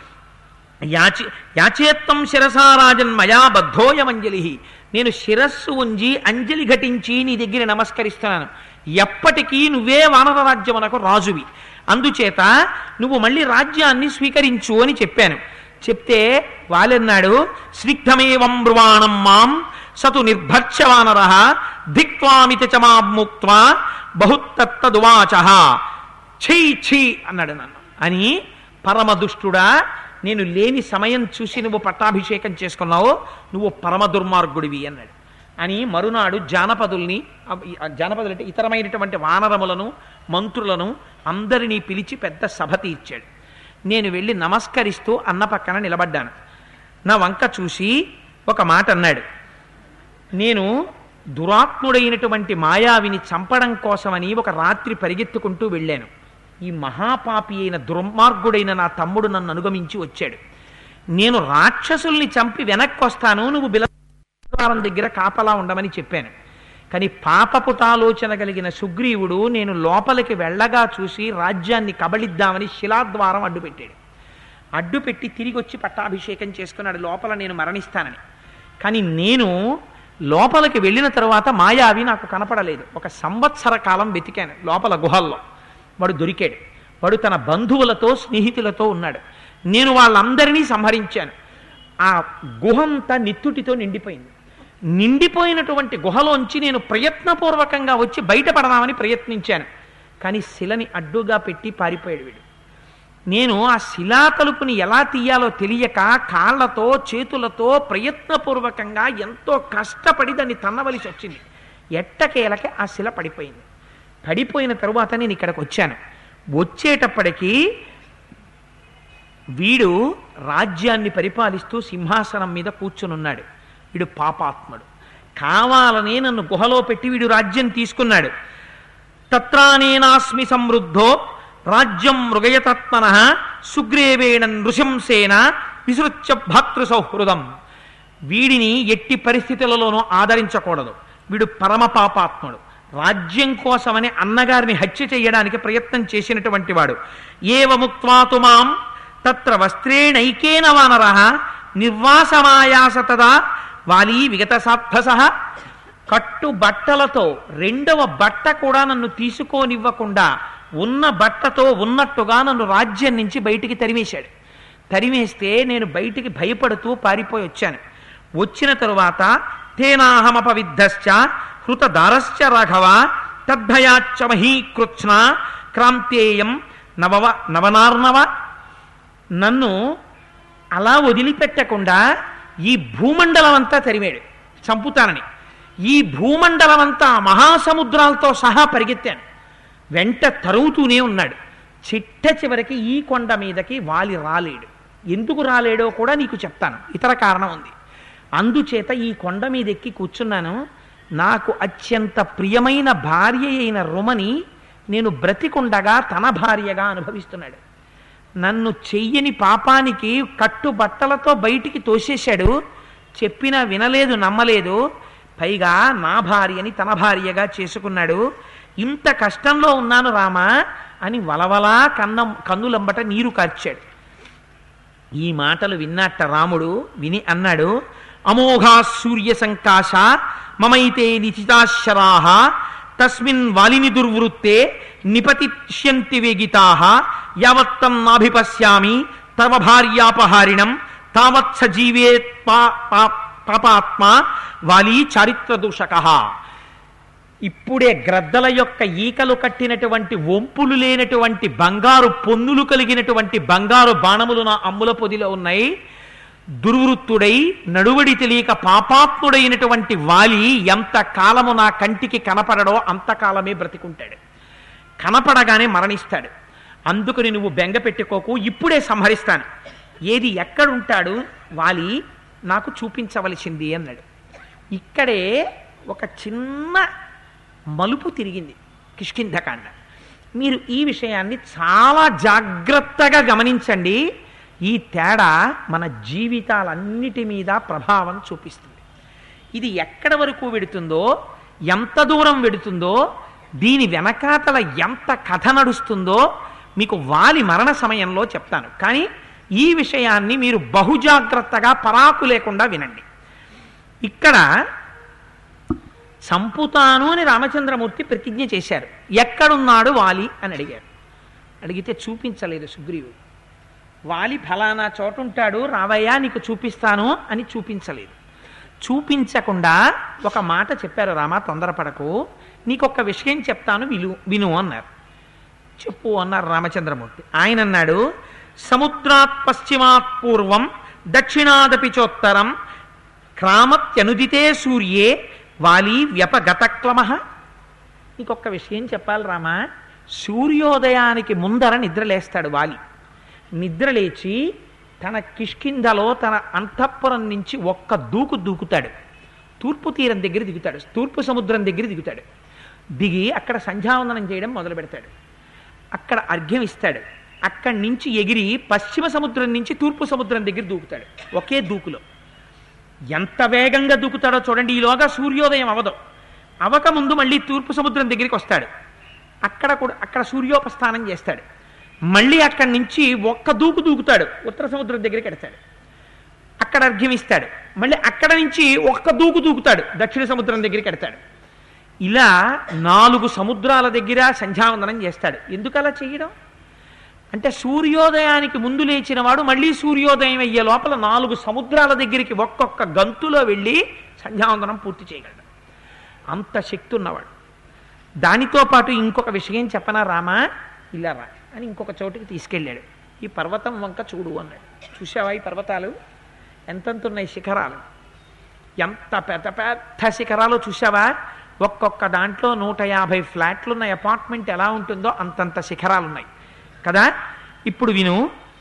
యాచి యాచేత్తం శిరసా రాజన్ మయా బద్ధోయమంజలి నేను శిరస్సు ఉంచి అంజలి ఘటించి నీ దగ్గర నమస్కరిస్తున్నాను ఎప్పటికీ నువ్వే వానర రాజ్యమునకు రాజువి అందుచేత నువ్వు మళ్ళీ రాజ్యాన్ని స్వీకరించు అని చెప్పాను చెప్తే వాలెన్నాడు స్నిగ్ధమేవం బ్రువాణం మాం సతు నిర్భర్చవానర ధిక్వామితి చ మాముక్త్వా బహుత్తత్తువాచ ఛీ ఛీ అన్నాడు నన్ను అని పరమదుష్టుడా నేను లేని సమయం చూసి నువ్వు పట్టాభిషేకం చేసుకున్నావు నువ్వు పరమ దుర్మార్గుడివి అన్నాడు అని మరునాడు జానపదుల్ని ఆ జానపదులు అంటే ఇతరమైనటువంటి వానరములను మంత్రులను అందరినీ పిలిచి పెద్ద సభ తీర్చాడు నేను వెళ్ళి నమస్కరిస్తూ అన్న పక్కన నిలబడ్డాను నా వంక చూసి ఒక మాట అన్నాడు నేను దురాత్ముడైనటువంటి మాయావిని చంపడం కోసమని ఒక రాత్రి పరిగెత్తుకుంటూ వెళ్ళాను ఈ మహాపాపి అయిన దుర్మార్గుడైన నా తమ్ముడు నన్ను అనుగమించి వచ్చాడు నేను రాక్షసుల్ని చంపి వెనక్కి వస్తాను నువ్వు బిలద్వారం దగ్గర కాపలా ఉండమని చెప్పాను కానీ పాపపుటాలోచన కలిగిన సుగ్రీవుడు నేను లోపలికి వెళ్ళగా చూసి రాజ్యాన్ని కబళిద్దామని శిలాద్వారం అడ్డుపెట్టాడు అడ్డుపెట్టి తిరిగి వచ్చి పట్టాభిషేకం చేసుకున్నాడు లోపల నేను మరణిస్తానని కానీ నేను లోపలికి వెళ్ళిన తర్వాత మాయావి నాకు కనపడలేదు ఒక సంవత్సర కాలం వెతికాను లోపల గుహల్లో వాడు దొరికాడు వాడు తన బంధువులతో స్నేహితులతో ఉన్నాడు నేను వాళ్ళందరినీ సంహరించాను ఆ గుహంతా నిత్తుటితో నిండిపోయింది నిండిపోయినటువంటి గుహలోంచి నేను ప్రయత్నపూర్వకంగా వచ్చి బయటపడదామని ప్రయత్నించాను కానీ శిలని అడ్డుగా పెట్టి పారిపోయాడు వీడు నేను ఆ శిలా తలుపుని ఎలా తీయాలో తెలియక కాళ్ళతో చేతులతో ప్రయత్నపూర్వకంగా ఎంతో కష్టపడి దాన్ని తన్నవలసి వచ్చింది ఎట్టకేలకి ఆ శిల పడిపోయింది పడిపోయిన తరువాత నేను ఇక్కడికి వచ్చాను వచ్చేటప్పటికీ వీడు రాజ్యాన్ని పరిపాలిస్తూ సింహాసనం మీద కూర్చునున్నాడు వీడు పాపాత్ముడు కావాలనే నన్ను గుహలో పెట్టి వీడు రాజ్యం తీసుకున్నాడు తత్రానేనాస్మి సమృద్ధో రాజ్యం మృగయతత్మన సుగ్రీవేణ నృశంసేన విసృత్య భాతృ సౌహృదం వీడిని ఎట్టి పరిస్థితులలోనూ ఆదరించకూడదు వీడు పరమ పాపాత్ముడు రాజ్యం కోసమని అన్నగారిని హత్య చేయడానికి ప్రయత్నం చేసినటువంటి వాడు ఏవ ముక్త్వాతు మాం తత్ర వస్త్రేణైకేన వానర నిర్వాసమాయాస తదా వాలీ విగత సాత్భస కట్టు బట్టలతో రెండవ బట్ట కూడా నన్ను తీసుకోనివ్వకుండా ఉన్న బట్టతో ఉన్నట్టుగా నన్ను రాజ్యం నుంచి బయటికి తరిమేశాడు తరిమేస్తే నేను బయటికి భయపడుతూ పారిపోయి వచ్చాను వచ్చిన తరువాత తేనాహమపవిద్ధశ్చ హృతదారశ్చ రాఘవ తద్భయాచ్చ మహీకృత్స్న క్రాంతేయం నవవ నవనార్నవ నన్ను అలా వదిలిపెట్టకుండా ఈ భూమండలం అంతా తరిమాడు చంపుతానని ఈ భూమండలం అంతా మహాసముద్రాలతో సహా పరిగెత్తాను వెంట తరుగుతూనే ఉన్నాడు చిట్ట చివరికి ఈ కొండ మీదకి వాలి రాలేడు ఎందుకు రాలేడో కూడా నీకు చెప్తాను ఇతర కారణం ఉంది అందుచేత ఈ కొండ మీద ఎక్కి కూర్చున్నాను నాకు అత్యంత ప్రియమైన భార్య అయిన రుమని నేను బ్రతికుండగా తన భార్యగా అనుభవిస్తున్నాడు నన్ను చెయ్యని పాపానికి కట్టు బట్టలతో బయటికి తోసేశాడు చెప్పినా వినలేదు నమ్మలేదు పైగా నా భార్యని తన భార్యగా చేసుకున్నాడు ఇంత కష్టంలో ఉన్నాను రామా అని వలవలా కన్నం కన్నులంబట నీరు కార్చాడు ఈ మాటలు విన్నట్ట రాముడు విని అన్నాడు అమోఘా సూర్య సంకాశ మమైతే నిచితాశరాహ తస్మిన్ వాలిని దుర్వృత్తే నిపతిష్యంతి వేగితా యావత్తం నాభిపశ్యామి తవ భార్యాపహారిణం తావత్స జీవేత్ పా- పా- పాపాత్మ వాలి చారిత్ర దూషక ఇప్పుడే గ్రద్దల యొక్క ఈకలు కట్టినటువంటి వంపులు లేనటువంటి బంగారు పొన్నులు కలిగినటువంటి బంగారు బాణములు నా అమ్ముల పొదిలో ఉన్నాయి దుర్వృత్తుడై నడువడి తెలియక పాపాత్ముడైనటువంటి వాలి ఎంత కాలము నా కంటికి కనపడడో అంతకాలమే బ్రతికుంటాడు కనపడగానే మరణిస్తాడు అందుకని నువ్వు బెంగ పెట్టుకోకు ఇప్పుడే సంహరిస్తాను ఏది ఎక్కడుంటాడు వాలి నాకు చూపించవలసింది అన్నాడు ఇక్కడే ఒక చిన్న మలుపు తిరిగింది కిష్కింధకాండ మీరు ఈ విషయాన్ని చాలా జాగ్రత్తగా గమనించండి ఈ తేడా మన జీవితాలన్నిటి మీద ప్రభావం చూపిస్తుంది ఇది ఎక్కడ వరకు వెడుతుందో ఎంత దూరం వెడుతుందో దీని వెనకాతల ఎంత కథ నడుస్తుందో మీకు వాలి మరణ సమయంలో చెప్తాను కానీ ఈ విషయాన్ని మీరు బహుజాగ్రత్తగా పరాకు లేకుండా వినండి ఇక్కడ చంపుతాను అని రామచంద్రమూర్తి ప్రతిజ్ఞ చేశారు ఎక్కడున్నాడు వాలి అని అడిగారు అడిగితే చూపించలేదు సుగ్రీవుడు వాలి ఫలానా చోట ఉంటాడు రావయ్యా నీకు చూపిస్తాను అని చూపించలేదు చూపించకుండా ఒక మాట చెప్పారు రామా తొందరపడకు నీకొక్క విషయం చెప్తాను విలు విను అన్నారు చెప్పు అన్నారు రామచంద్రమూర్తి ఆయన అన్నాడు సముద్రాత్ పశ్చిమాత్ పూర్వం దక్షిణాదపి చోత్తరం క్రామత్యనుదితే సూర్యే వాలి వ్యపగతక్లమ నీకొక్క విషయం చెప్పాలి రామా సూర్యోదయానికి ముందర నిద్రలేస్తాడు వాలి నిద్రలేచి తన కిష్కింధలో తన అంతఃపురం నుంచి ఒక్క దూకు దూకుతాడు తూర్పు తీరం దగ్గర దిగుతాడు తూర్పు సముద్రం దగ్గర దిగుతాడు దిగి అక్కడ సంధ్యావందనం చేయడం మొదలు పెడతాడు అక్కడ అర్ఘ్యం ఇస్తాడు అక్కడి నుంచి ఎగిరి పశ్చిమ సముద్రం నుంచి తూర్పు సముద్రం దగ్గర దూకుతాడు ఒకే దూకులో ఎంత వేగంగా దూకుతాడో చూడండి ఈలోగా సూర్యోదయం అవదు అవక ముందు మళ్ళీ తూర్పు సముద్రం దగ్గరికి వస్తాడు అక్కడ కూడా అక్కడ సూర్యోపస్థానం చేస్తాడు మళ్ళీ అక్కడి నుంచి ఒక్క దూకు దూకుతాడు ఉత్తర సముద్రం దగ్గరికి ఎడతాడు అక్కడ అర్ఘ్యం ఇస్తాడు మళ్ళీ అక్కడ నుంచి ఒక్క దూకు దూకుతాడు దక్షిణ సముద్రం దగ్గరికి ఎడతాడు ఇలా నాలుగు సముద్రాల దగ్గర సంధ్యావందనం చేస్తాడు ఎందుకు అలా చేయడం అంటే సూర్యోదయానికి ముందు లేచిన వాడు మళ్ళీ సూర్యోదయం అయ్యే లోపల నాలుగు సముద్రాల దగ్గరికి ఒక్కొక్క గంతులో వెళ్ళి సంధ్యావందనం పూర్తి చేయగలడు అంత శక్తి ఉన్నవాడు దానితో పాటు ఇంకొక విషయం చెప్పనా రామా ఇలా రా అని ఇంకొక చోటుకి తీసుకెళ్ళాడు ఈ పర్వతం వంక చూడు అన్నాడు చూసావా ఈ పర్వతాలు ఎంతెంత ఉన్నాయి శిఖరాలు ఎంత పెద్ద పెద్ద శిఖరాలు చూసావా ఒక్కొక్క దాంట్లో నూట యాభై ఫ్లాట్లు ఉన్న అపార్ట్మెంట్ ఎలా ఉంటుందో అంతంత శిఖరాలు ఉన్నాయి కదా ఇప్పుడు విను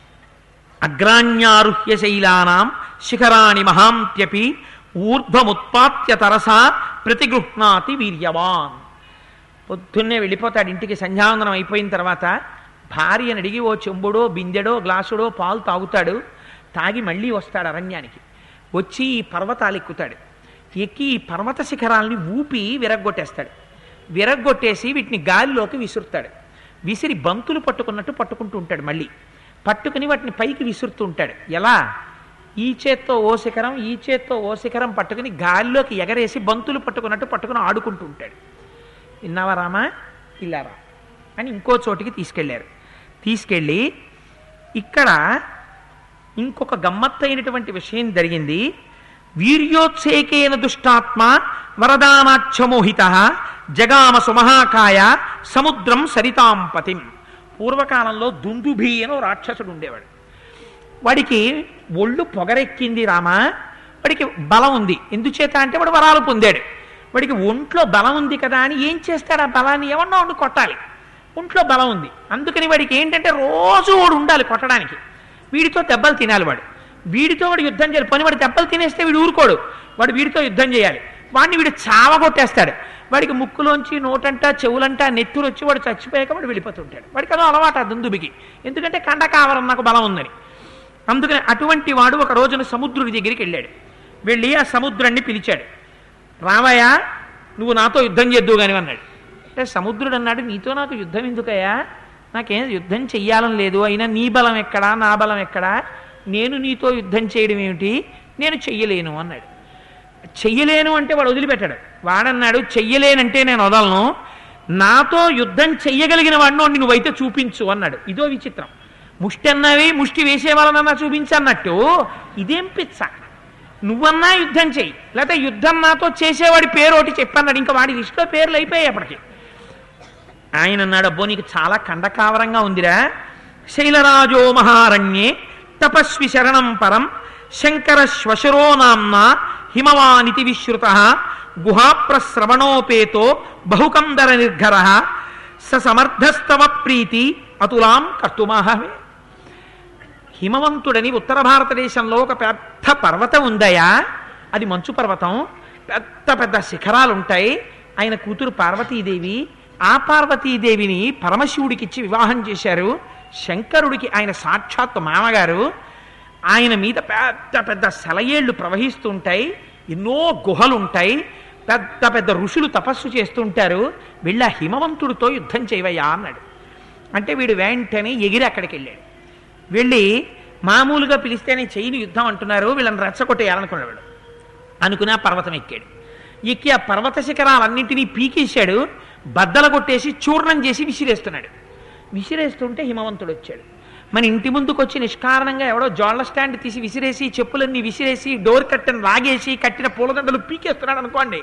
అగ్రాణ్యారుహ్య శైలానాం శిఖరాణి మహాంత్యపి ఊర్ధ్వముత్పాత్య తరసా ప్రతిగృహ్ణాతి వీర్యవాన్ పొద్దున్నే వెళ్ళిపోతాడు ఇంటికి సంధ్యావందనం అయిపోయిన తర్వాత భార్యను అడిగి ఓ చెంబుడో బిందెడో గ్లాసుడో పాలు తాగుతాడు తాగి మళ్ళీ వస్తాడు అరణ్యానికి వచ్చి ఈ పర్వతాలు ఎక్కుతాడు ఎక్కి ఈ పర్వత శిఖరాల్ని ఊపి విరగ్గొట్టేస్తాడు విరగ్గొట్టేసి వీటిని గాలిలోకి విసురుతాడు విసిరి బంతులు పట్టుకున్నట్టు పట్టుకుంటూ ఉంటాడు మళ్ళీ పట్టుకుని వాటిని పైకి విసురుతూ ఉంటాడు ఎలా ఈ చేత్తో ఓ శిఖరం ఈ చేత్తో ఓ శిఖరం పట్టుకుని గాలిలోకి ఎగరేసి బంతులు పట్టుకున్నట్టు పట్టుకుని ఆడుకుంటూ ఉంటాడు విన్నావా రామా ఇల్లారా అని ఇంకో చోటికి తీసుకెళ్ళారు తీసుకెళ్ళి ఇక్కడ ఇంకొక గమ్మత్తైనటువంటి విషయం జరిగింది వీర్యోత్సేకేన దుష్టాత్మ వరదానాక్షమోహిత జగామ సుమహాకాయ సముద్రం సరితాంపతిం పూర్వకాలంలో దుందుభి అని ఓ రాక్షసుడు ఉండేవాడు వాడికి ఒళ్ళు పొగరెక్కింది రామా వాడికి బలం ఉంది ఎందుచేత అంటే వాడు వరాలు పొందాడు వాడికి ఒంట్లో బలం ఉంది కదా అని ఏం చేస్తాడు ఆ బలాన్ని ఎవరినో ఉండి కొట్టాలి ఒంట్లో బలం ఉంది అందుకని వాడికి ఏంటంటే రోజు వాడు ఉండాలి కొట్టడానికి వీడితో దెబ్బలు తినాలి వాడు వీడితో వాడు యుద్ధం చేయాలి పని వాడు దెబ్బలు తినేస్తే వీడు ఊరుకోడు వాడు వీడితో యుద్ధం చేయాలి వాడిని వీడు చావగొట్టేస్తాడు వాడికి ముక్కులోంచి నోటంట చెవులంట నెత్తురు వచ్చి వాడు చచ్చిపోయాక వాడు వెళ్ళిపోతుంటాడు వాడికి అదో అలవాటు ఆ దుందుబికి ఎందుకంటే కండకావరం నాకు బలం ఉందని అందుకని అటువంటి వాడు ఒక రోజున సముద్రుడి దగ్గరికి వెళ్ళాడు వెళ్ళి ఆ సముద్రాన్ని పిలిచాడు రావయ్యా నువ్వు నాతో యుద్ధం చేద్దువు కానీ అన్నాడు అంటే సముద్రుడు అన్నాడు నీతో నాకు యుద్ధం ఎందుకయ్యా నాకేం యుద్ధం చెయ్యాలని లేదు అయినా నీ బలం ఎక్కడా నా బలం ఎక్కడా నేను నీతో యుద్ధం చేయడం ఏమిటి నేను చెయ్యలేను అన్నాడు చెయ్యలేను అంటే వాడు వదిలిపెట్టాడు వాడన్నాడు చెయ్యలేనంటే నేను వదలను నాతో యుద్ధం చెయ్యగలిగిన వాడిని నువ్వైతే చూపించు అన్నాడు ఇదో విచిత్రం ముష్టి అన్నవి ముష్టి వేసే వాళ్ళనన్నా చూపించన్నట్టు ఇదేం పిచ్చ నువ్వన్నా యుద్ధం చెయ్యి లేకపోతే యుద్ధం నాతో చేసేవాడి పేరు ఒకటి చెప్పన్నాడు ఇంకా వాడి లిస్టులో పేర్లు అయిపోయాయి అప్పటికి ఆయన అన్నాడు అబ్బో నీకు చాలా కండకావరంగా ఉందిరా శైలరాజో మహారణ్యే తపస్వి శరణం పరం శంకర శ్వశరో నామ్న హిమవానితి విశ్రుత గుహాప్రశ్రవణోపేతో బహుకందర నిర్ఘర స సమర్థస్తవ ప్రీతి అతులాం కర్తుమాహవే హిమవంతుడని ఉత్తర భారతదేశంలో ఒక పెద్ద పర్వతం ఉందయా అది మంచు పర్వతం పెద్ద పెద్ద శిఖరాలు ఉంటాయి ఆయన కూతురు పార్వతీదేవి ఆ పార్వతీదేవిని పరమశివుడికిచ్చి వివాహం చేశారు శంకరుడికి ఆయన సాక్షాత్ మామగారు ఆయన మీద పెద్ద పెద్ద సెలయేళ్లు ప్రవహిస్తూ ఉంటాయి ఎన్నో గుహలు ఉంటాయి పెద్ద పెద్ద ఋషులు తపస్సు చేస్తుంటారు వెళ్ళి ఆ హిమవంతుడితో యుద్ధం చేయవయ్యా అన్నాడు అంటే వీడు వెంటనే ఎగిరి అక్కడికి వెళ్ళాడు వెళ్ళి మామూలుగా పిలిస్తేనే చెయ్యిని యుద్ధం అంటున్నారు వీళ్ళని రెచ్చగొట్టేయాలనుకున్నాడు అనుకుని ఆ పర్వతం ఎక్కాడు ఎక్కి ఆ పర్వత శిఖరాలన్నింటినీ పీకేశాడు బద్దల కొట్టేసి చూర్ణం చేసి విసిరేస్తున్నాడు విసిరేస్తుంటే హిమవంతుడు వచ్చాడు మన ఇంటి ముందుకు వచ్చి నిష్కారణంగా ఎవడో జోళ్ల స్టాండ్ తీసి విసిరేసి చెప్పులన్నీ విసిరేసి డోర్ కట్టను లాగేసి కట్టిన పూలదండలు పీకేస్తున్నాడు అనుకోండి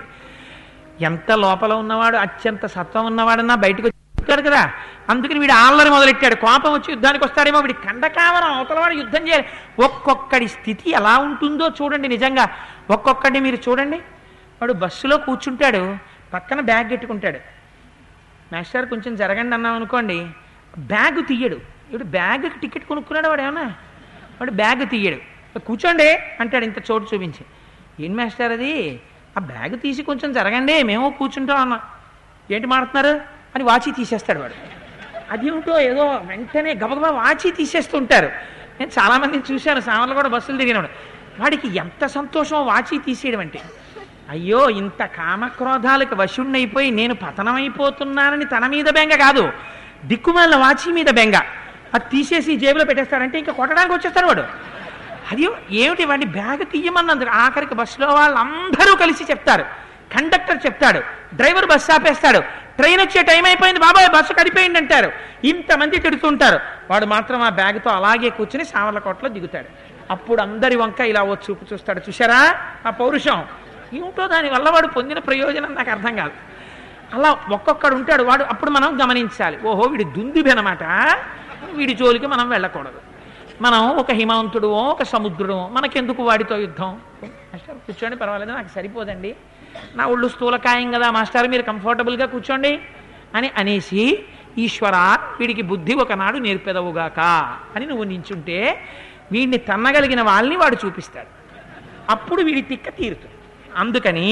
ఎంత లోపల ఉన్నవాడు అత్యంత సత్వం ఉన్నవాడన్నా బయటకు వచ్చాడు కదా అందుకని వీడు ఆళ్ళని మొదలెట్టాడు కోపం వచ్చి యుద్ధానికి వస్తాడేమో వీడి కండకావరం అవతలవాడు యుద్ధం చేయాలి ఒక్కొక్కడి స్థితి ఎలా ఉంటుందో చూడండి నిజంగా ఒక్కొక్కడిని మీరు చూడండి వాడు బస్సులో కూర్చుంటాడు పక్కన బ్యాగ్ పెట్టుకుంటాడు మాస్టర్ కొంచెం జరగండి అన్నాం అనుకోండి బ్యాగ్ తీయడు ఇప్పుడు బ్యాగ్కి టికెట్ కొనుక్కున్నాడు వాడు ఏమన్నా వాడు బ్యాగ్ తీయడు కూర్చోండి అంటాడు ఇంత చోటు చూపించి ఏం మాస్టర్ అది ఆ బ్యాగ్ తీసి కొంచెం జరగండి మేము కూర్చుంటాం అన్నా ఏంటి మాడుతున్నారు అని వాచి తీసేస్తాడు వాడు అది ఏమిటో ఏదో వెంటనే గబగబా వాచి తీసేస్తుంటారు నేను చాలామందిని చూశాను సామాన్లు కూడా బస్సులు తిరిగినప్పుడు వాడికి ఎంత సంతోషమో వాచి తీసేయడం అంటే అయ్యో ఇంత కామక్రోధాలకు వశుణ్ణైపోయి నేను పతనమైపోతున్నానని తన మీద బెంగ కాదు దిక్కుమాలిన వాచి మీద బెంగ అది తీసేసి జేబులో పెట్టేస్తాడంటే ఇంకా కొట్టడానికి వచ్చేస్తాడు వాడు అది ఏమిటి వాడిని బ్యాగ్ తీయమన్నందుకు ఆఖరికి బస్సులో వాళ్ళందరూ కలిసి చెప్తారు కండక్టర్ చెప్తాడు డ్రైవర్ బస్సు ఆపేస్తాడు ట్రైన్ వచ్చే టైం అయిపోయింది బాబాయ్ బస్సు కడిపోయింది అంటారు ఇంతమంది తిడుతుంటారు వాడు మాత్రం ఆ బ్యాగ్తో అలాగే కూర్చుని సామర్లకోటలో దిగుతాడు అప్పుడు అందరి వంక ఇలా ఓ చూపు చూస్తాడు చూసారా ఆ పౌరుషం ఏమిటో దానివల్ల వాడు పొందిన ప్రయోజనం నాకు అర్థం కాదు అలా ఒక్కొక్కడు ఉంటాడు వాడు అప్పుడు మనం గమనించాలి ఓహో వీడి దుందుబెనమాట వీడి జోలికి మనం వెళ్ళకూడదు మనం ఒక హిమవంతుడు ఒక సముద్రుడు మనకెందుకు వాడితో యుద్ధం మాస్టర్ కూర్చోండి పర్వాలేదు నాకు సరిపోదండి నా ఒళ్ళు స్థూలకాయం కదా మాస్టర్ మీరు కంఫర్టబుల్గా కూర్చోండి అని అనేసి ఈశ్వర వీడికి బుద్ధి ఒకనాడు నేర్పెదవుగాక అని నువ్వు నించుంటే వీడిని తన్నగలిగిన వాళ్ళని వాడు చూపిస్తాడు అప్పుడు వీడి తిక్క తీరుతుంది అందుకని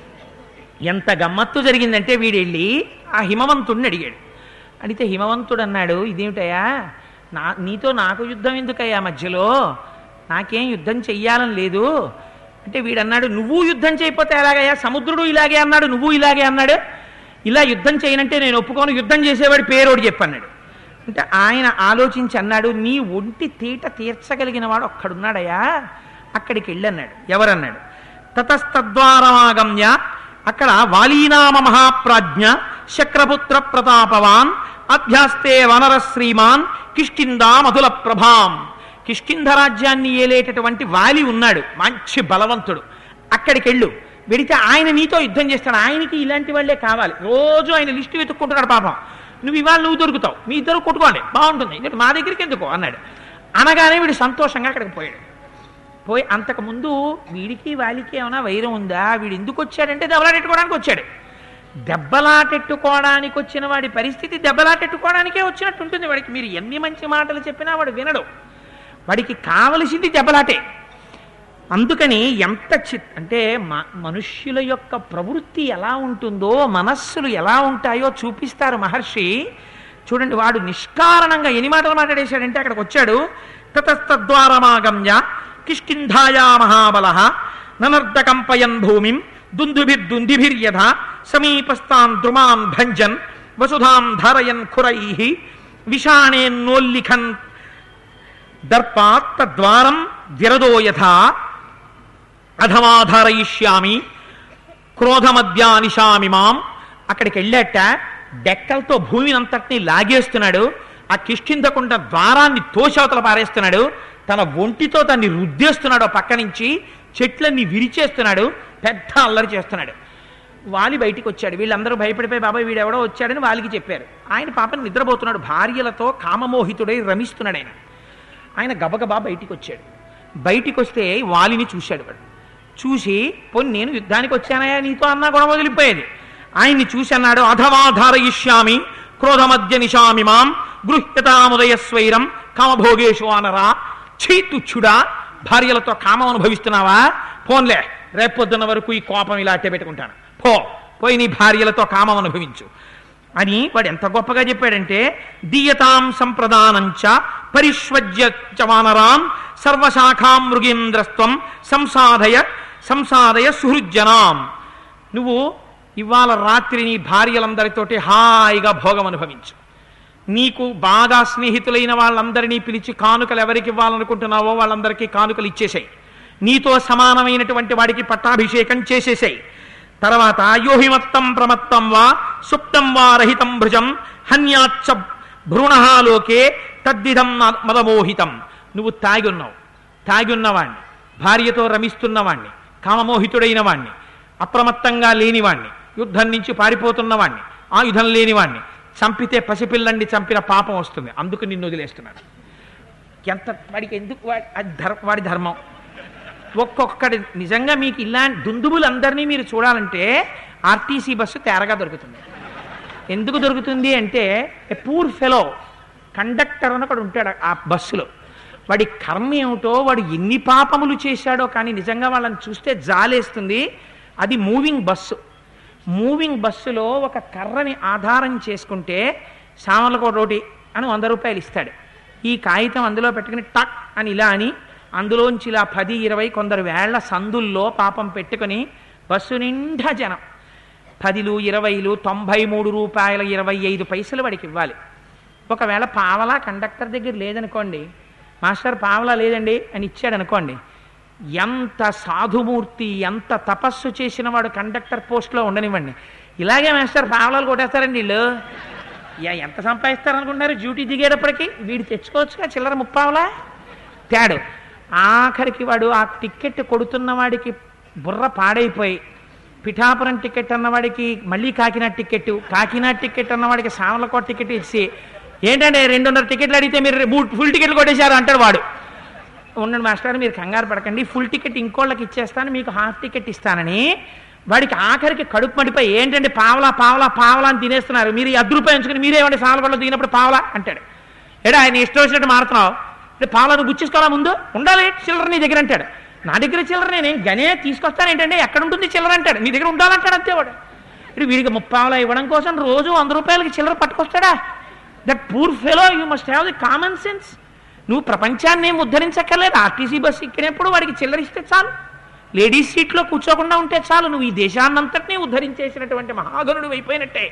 ఎంత గమ్మత్తు జరిగిందంటే వీడు వెళ్ళి ఆ హిమవంతుడిని అడిగాడు అడిగితే హిమవంతుడు అన్నాడు ఇదేమిటయ్యా నా నీతో నాకు యుద్ధం ఎందుకయ్యా మధ్యలో నాకేం యుద్ధం చెయ్యాలని లేదు అంటే వీడన్నాడు నువ్వు యుద్ధం చేయకపోతే ఎలాగయ్యా సముద్రుడు ఇలాగే అన్నాడు నువ్వు ఇలాగే అన్నాడు ఇలా యుద్ధం చేయనంటే నేను ఒప్పుకోను యుద్ధం చేసేవాడి పేరోడు చెప్పన్నాడు అంటే ఆయన ఆలోచించి అన్నాడు నీ ఒంటి తీట తీర్చగలిగిన వాడు ఒక్కడున్నాడయ్యా అక్కడికి వెళ్ళన్నాడు ఎవరన్నాడు తతస్తద్వారమాగమ్య అక్కడ వాలీనామ మహాప్రాజ్ఞ శక్రపుత్ర ప్రతాపవాన్ అభ్యాస్తే వనర శ్రీమాన్ కిష్కిందా మధుల ప్రభాం కిష్కింధ రాజ్యాన్ని ఏలేటటువంటి వాలి ఉన్నాడు మంచి బలవంతుడు అక్కడికి వెళ్ళు వెడితే ఆయన నీతో యుద్ధం చేస్తాడు ఆయనకి ఇలాంటి వాళ్ళే కావాలి రోజు ఆయన లిస్టు వెతుక్కుంటున్నాడు పాపం నువ్వు ఇవాళ నువ్వు దొరుకుతావు మీ ఇద్దరు కొట్టుకోండి బాగుంటుంది నేను మా దగ్గరికి ఎందుకో అన్నాడు అనగానే వీడు సంతోషంగా అక్కడికి పోయాడు పోయి అంతకుముందు వీడికి వాలికి ఏమైనా వైరం ఉందా వీడు ఎందుకు వచ్చాడంటే దెబ్బలాటెట్టుకోవడానికి వచ్చాడు దెబ్బలాటెట్టుకోవడానికి వచ్చిన వాడి పరిస్థితి దెబ్బలాటెట్టుకోవడానికే వచ్చినట్టు ఉంటుంది వాడికి మీరు ఎన్ని మంచి మాటలు చెప్పినా వాడు వినడు వాడికి కావలసింది దెబ్బలాటే అందుకని ఎంత చి అంటే మ- మనుష్యుల యొక్క ప్రవృత్తి ఎలా ఉంటుందో మనస్సులు ఎలా ఉంటాయో చూపిస్తారు మహర్షి చూడండి వాడు నిష్కారణంగా ఎన్ని మాటలు మాట్లాడేశాడంటే అక్కడికి వచ్చాడు తతస్తద్వారమాగమ్య కిష్కింధాయా మహాబల ననర్దకంపయన్ భూమిం దుందుభిర్దుందిభిర్యథ సమీపస్థాన్ ద్రుమాన్ భంజన్ వసుధాం ధారయన్ ఖురై విషాణేన్నోల్లిఖన్ దర్పాత్ తద్వారం విరదో యథా అధమాధారయిష్యామి క్రోధమద్యానిశామి మాం అక్కడికి వెళ్ళాట డెక్కలతో భూమిని అంతటిని లాగేస్తున్నాడు ఆ కిష్కిందకుండ ద్వారాన్ని తోషవతల పారేస్తున్నాడు తన ఒంటితో దాన్ని రుద్దేస్తున్నాడు ఆ పక్క నుంచి చెట్లన్నీ విరిచేస్తున్నాడు పెద్ద అల్లరి చేస్తున్నాడు వాలి బయటికి వచ్చాడు వీళ్ళందరూ భయపడిపోయి బాబాయ్ వీడెవడో వచ్చాడని వాళ్ళకి చెప్పారు ఆయన పాపని నిద్రపోతున్నాడు భార్యలతో కామమోహితుడై రమిస్తున్నాడు ఆయన ఆయన గబగబా బయటికి వచ్చాడు బయటికి వస్తే వాలిని చూశాడు వాడు చూసి పోనీ నేను యుద్ధానికి వచ్చానయా నీతో అన్నా గొడవ వదిలిపోయేది ఆయన్ని చూసి అన్నాడు అధమాధారయిష్యామి క్రోధమద్య నిశామి మాం గృహ్యతాముదయ స్వైరం కామభోగేషు అనరా ఛీ తుచ్చుడా భార్యలతో కామం అనుభవిస్తున్నావా పోన్లే రేపొద్దున్న వరకు ఈ కోపం ఇలా అట్టే పెట్టుకుంటాను పో పోయి నీ భార్యలతో కామం అనుభవించు అని వాడు ఎంత గొప్పగా చెప్పాడంటే దీయతాం సంప్రదానంచ పరిష్వజ్య చ వానరాన్ సర్వశాఖాం మృగేంద్రస్త్వం సంసాధయ సంసాదయ సుహృజ్జనాం నువ్వు ఇవాళ రాత్రి నీ భార్యలందరితోటి హాయిగా భోగం అనుభవించు నీకు బాగా స్నేహితులైన వాళ్ళందరినీ పిలిచి కానుకలు ఎవరికి ఇవ్వాలనుకుంటున్నావో వాళ్ళందరికీ కానుకలు ఇచ్చేసాయి నీతో సమానమైనటువంటి వాడికి పట్టాభిషేకం చేసేసాయి తర్వాత యోహిమత్తం ప్రమత్తం వా సుప్తం వా రహితం భృజం హన్యాచ్చ భ్రూణలోకే తద్విధం న- మదమోహితం నువ్వు తాగి ఉన్నావు తాగి ఉన్నవాణ్ణి భార్యతో రమిస్తున్నవాణ్ణి కామమోహితుడైన వాణ్ణి అప్రమత్తంగా లేనివాణ్ణి యుద్ధం నుంచి పారిపోతున్నవాణ్ణి ఆయుధం లేనివాణ్ణి చంపితే పసిపిల్లండి చంపిన పాపం వస్తుంది అందుకు నిన్ను వదిలేస్తున్నాడు ఎంత వాడికి ఎందుకు వాడి అది ధర్ వాడి ధర్మం ఒక్కొక్కడి నిజంగా మీకు ఇలాంటి దుందుబులందరినీ మీరు చూడాలంటే ఆర్టీసీ బస్సు తేరగా దొరుకుతుంది ఎందుకు దొరుకుతుంది అంటే ఏ పూర్ ఫెలో కండక్టర్ అని ఒకడు ఉంటాడు ఆ బస్సులో వాడి కర్మ ఏమిటో వాడు ఎన్ని పాపములు చేశాడో కానీ నిజంగా వాళ్ళని చూస్తే జాలేస్తుంది అది మూవింగ్ బస్సు మూవింగ్ బస్సులో ఒక కర్రని ఆధారం చేసుకుంటే సామలకు రోటి అని వంద రూపాయలు ఇస్తాడు ఈ కాగితం అందులో పెట్టుకుని టక్ అని ఇలా అని అందులోంచి ఇలా పది ఇరవై కొందరు వేళ్ల సందుల్లో పాపం పెట్టుకొని బస్సు నిండా జనం పదిలు ఇరవైలు తొంభై మూడు రూపాయల ఇరవై ఐదు పైసలు వాడికి ఇవ్వాలి ఒకవేళ పావలా కండక్టర్ దగ్గర లేదనుకోండి మాస్టర్ పావలా లేదండి అని ఇచ్చాడు అనుకోండి ఎంత సాధుమూర్తి ఎంత తపస్సు చేసిన వాడు కండక్టర్ పోస్ట్లో ఉండనివ్వండి ఇలాగే మాస్టర్ పావలాలు కొట్టేస్తారండి వీళ్ళు యా ఎంత సంపాదిస్తారనుకుంటున్నారు డ్యూటీ దిగేటప్పటికి వీడు తెచ్చుకోవచ్చుగా చిల్లర ముప్పావలా తేడు ఆఖరికి వాడు ఆ టికెట్ కొడుతున్న వాడికి బుర్ర పాడైపోయి పిఠాపురం టికెట్ అన్నవాడికి మళ్ళీ కాకినాడ టికెట్ కాకినాడ టికెట్ అన్నవాడికి సామలకోట టికెట్ ఇచ్చి ఏంటంటే రెండున్నర టికెట్లు అడిగితే మీరు మూడు ఫుల్ టికెట్లు కొట్టేశారు అంటాడు వాడు ఉండండి మాస్టర్ మీరు కంగారు పడకండి ఫుల్ టికెట్ ఇంకోళ్ళకి ఇచ్చేస్తాను మీకు హాఫ్ టికెట్ ఇస్తానని వాడికి ఆఖరికి కడుపు మడిపోయి ఏంటంటే పావలా పావలా పావలా అని తినేస్తున్నారు మీరు ఈ అర్ధ రూపాయలు ఉంచుకుని మీరేమంటే సామలకోటలో దిగినప్పుడు పావలా అంటాడు ఏడా ఆయన ఇష్టం వచ్చినట్టు మారుతున్నావు అంటే పావలా నువ్వు గుచ్చేసుకోవాలా ముందు ఉండాలి చిల్లర నీ దగ్గర అంటాడు నా దగ్గర చిల్లర నేను గనే తీసుకొస్తాను ఏంటంటే ఎక్కడ ఉంటుంది చిల్లర అంటాడు నీ దగ్గర ఉండాలంటాడు అంతే వాడు ఇప్పుడు వీడికి ముప్పావలా ఇవ్వడం కోసం రోజు వంద రూపాయలకి చిల్లర పట్టుకొస్తాడా that poor fellow you must have the common sense నువ్వు ప్రపంచాన్ని ఏం ఉద్ధరించక్కర్లేదు ఆర్టీసీ బస్సు ఎక్కినప్పుడు వాడికి చిల్లర ఇస్తే చాలు లేడీస్ సీట్లో కూర్చోకుండా ఉంటే చాలు నువ్వు ఈ దేశాన్నంతటినీ ఉద్ధరించేసినటువంటి మహాగణుడు అయిపోయినట్టే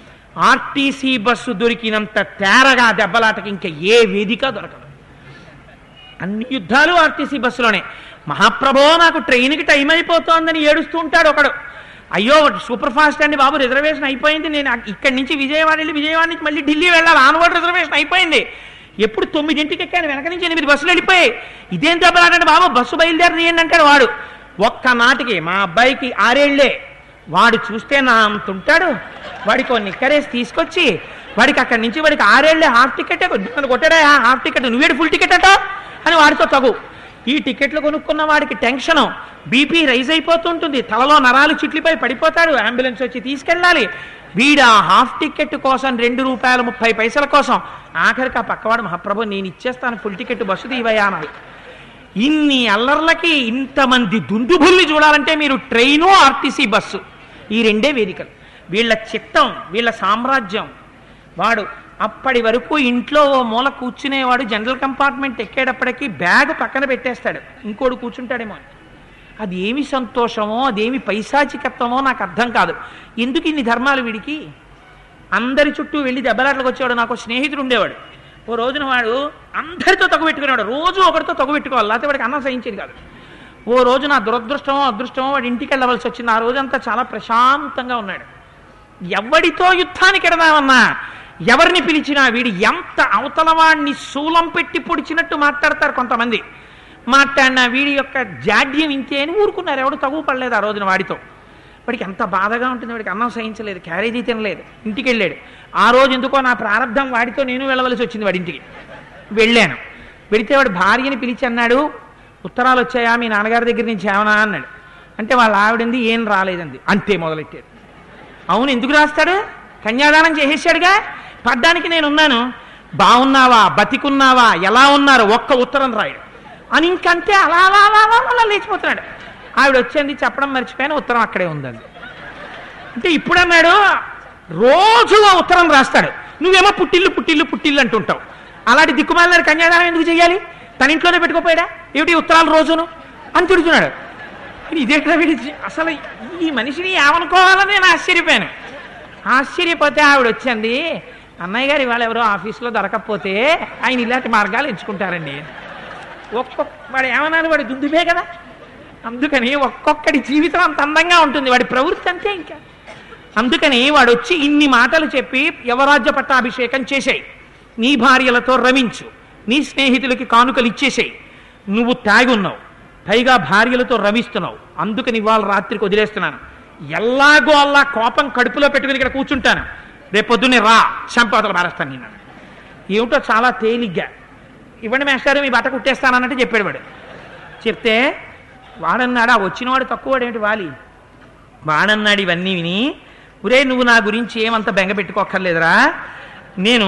ఆర్టీసీ బస్సు దొరికినంత తేరగా దెబ్బలాటకి ఇంకా ఏ వేదిక దొరకదు అన్ని యుద్ధాలు ఆర్టీసీ బస్సులోనే మహాప్రభో నాకు ట్రైన్కి టైం అయిపోతోందని ఏడుస్తూ ఉంటాడు ఒకడు అయ్యో సూపర్ ఫాస్ట్ అండి బాబు రిజర్వేషన్ అయిపోయింది నేను అక్- ఇక్కడి నుంచి విజయవాడ వెళ్ళి విజయవాడ నుంచి మళ్ళీ ఢిల్లీ వెళ్ళాలి ఆన్వర్డ్ రిజర్వేషన్ అయిపోయింది ఎప్పుడు తొమ్మిదింటికి ఎక్కాను వెనక నుంచి ఎనిమిది బస్సులు వెళ్ళిపోయాయి ఇదేం దెబ్బలాటండి బాబు బస్సు బయలుదేరనీయండి అంటాడు వాడు ఒక్క నాటికి మా అబ్బాయికి ఆరేళ్లే వాడు చూస్తే నా అంత ఉంటాడు వాడికి కొన్ని నిక్కరేసి తీసుకొచ్చి వాడికి అక్కడి నుంచి వాడికి ఆరేళ్లే హాఫ్ టికెట్ నన్ను కొట్టాడా హాఫ్ టికెట్ నువ్వేడు ఫుల్ టికెట్ అట అని వాడితో తగు ఈ టికెట్లు కొనుక్కున్న వాడికి టెన్షన్ బీపీ రైజ్ అయిపోతుంటుంది తలలో నరాలు చిట్లిపై పడిపోతాడు అంబులెన్స్ వచ్చి తీసుకెళ్ళాలి వీడు ఆ హాఫ్ టికెట్ కోసం రెండు రూపాయల ముప్పై పైసల కోసం ఆఖరికి ఆ పక్కవాడు మహాప్రభు నేను ఇచ్చేస్తాను ఫుల్ టికెట్ బస్సు తీవయ్యా అనాలి ఇన్ని అల్లర్లకి ఇంతమంది దుందుభుల్ని చూడాలంటే మీరు ట్రైను ఆర్టీసీ బస్సు ఈ రెండే వేదికలు వీళ్ళ చిత్తం వీళ్ళ సామ్రాజ్యం వాడు అప్పటి వరకు ఇంట్లో ఓ మూల కూర్చునేవాడు జనరల్ కంపార్ట్మెంట్ ఎక్కేటప్పటికి బ్యాగ్ పక్కన పెట్టేస్తాడు ఇంకోడు కూర్చుంటాడేమో అని అది ఏమి సంతోషమో అదేమి పైశాచికత్వమో నాకు అర్థం కాదు ఎందుకు ఇన్ని ధర్మాలు వీడికి అందరి చుట్టూ వెళ్ళి దెబ్బలాట్లకు వచ్చేవాడు నాకు ఒక స్నేహితుడు ఉండేవాడు ఓ రోజున వాడు అందరితో తగు పెట్టుకునేవాడు రోజు ఒకరితో తగు పెట్టుకోవాలి లేకపోతే వాడికి అన్నం సహించేది కాదు ఓ రోజు నా దురదృష్టమో అదృష్టమో వాడి ఇంటికి వెళ్ళవలసి వచ్చింది ఆ రోజంతా చాలా ప్రశాంతంగా ఉన్నాడు ఎవడితో యుద్ధానికి ఎడదామన్నా ఎవరిని పిలిచినా వీడు ఎంత అవతల వాడిని శూలం పెట్టి పొడిచినట్టు మాట్లాడతారు కొంతమంది మాట్లాడిన వీడి యొక్క జాడ్యం ఇంతే అని ఊరుకున్నారు ఎవడు తగు పడలేదు ఆ రోజున వాడితో వాడికి ఎంత బాధగా ఉంటుంది వాడికి అన్నం సహించలేదు క్యారేజీ తినలేదు ఇంటికి వెళ్ళాడు ఆ రోజు ఎందుకో నా ప్రారంధం వాడితో నేను వెళ్ళవలసి వచ్చింది వాడి ఇంటికి వెళ్ళాను వెళితే వాడు భార్యని పిలిచి అన్నాడు ఉత్తరాలు వచ్చాయా మీ నాన్నగారి దగ్గర నుంచి ఏమన్నా అన్నాడు అంటే వాళ్ళ ఆవిడంది ఏం రాలేదండి అంతే మొదలెట్టాడు అవును ఎందుకు రాస్తాడు కన్యాదానం చేసేసాడుగా పడ్డానికి నేను ఉన్నాను బాగున్నావా బతికున్నావా ఎలా ఉన్నారు ఒక్క ఉత్తరం రాయడు అని ఇంకంతే అలా అలా అలా అలా అలా లేచిపోతున్నాడు ఆవిడ వచ్చింది చెప్పడం మర్చిపోయాను ఉత్తరం అక్కడే ఉందండి అంటే ఇప్పుడు అన్నాడు రోజు ఆ ఉత్తరం రాస్తాడు నువ్వేమో పుట్టిల్లు పుట్టిల్లు పుట్టిల్లు అంటుంటావు అలాంటి దిక్కుమాలిన కన్యాదానం ఎందుకు చేయాలి తన ఇంట్లోనే పెట్టుకోపోయాడా ఏమిటి ఉత్తరాలు రోజును అని తిడుతున్నాడు ఇదేక్కడ వీడి జీ- అసలు ఈ మనిషిని ఏమనుకోవాలని నేను ఆశ్చర్యపోయాను ఆశ్చర్యపోతే ఆవిడ వచ్చింది అన్నయ్య గారు ఇవాళ ఎవరో ఆఫీస్లో దొరకకపోతే ఆయన ఇలాంటి మార్గాలు ఎంచుకుంటారండి ఒక్కొక్క వాడు ఏమన్నాను వాడి దుందుబే కదా అందుకని ఒక్కొక్కడి జీవితం అంత అందంగా ఉంటుంది వాడి ప్రవృత్తి అంతే ఇంకా అందుకని వాడు వచ్చి ఇన్ని మాటలు చెప్పి యువరాజ్య పట్టాభిషేకం చేశాయి నీ భార్యలతో రమించు నీ స్నేహితులకి కానుకలు ఇచ్చేసేయి నువ్వు తాగి ఉన్నావు పైగా భార్యలతో రమిస్తున్నావు అందుకని ఇవాళ రాత్రికి వదిలేస్తున్నాను ఎల్లాగో అల్లా కోపం కడుపులో పెట్టుకుని ఇక్కడ కూర్చుంటాను రేపొద్దునే రా చంపవతలు మారేస్తాను నేను ఏమిటో చాలా తేలిగ్గా ఇవ్వండి మేస్టారు మీ బట్ట కుట్టేస్తానన్నట్టు చెప్పాడు వాడు చెప్తే వాడన్నాడు ఆ వచ్చినవాడు తక్కువవాడు ఏమిటి వాలి వాడన్నాడు ఇవన్నీ విని ఒరే నువ్వు నా గురించి ఏమంత బెంగ పెట్టుకోక్కర్లేదురా నేను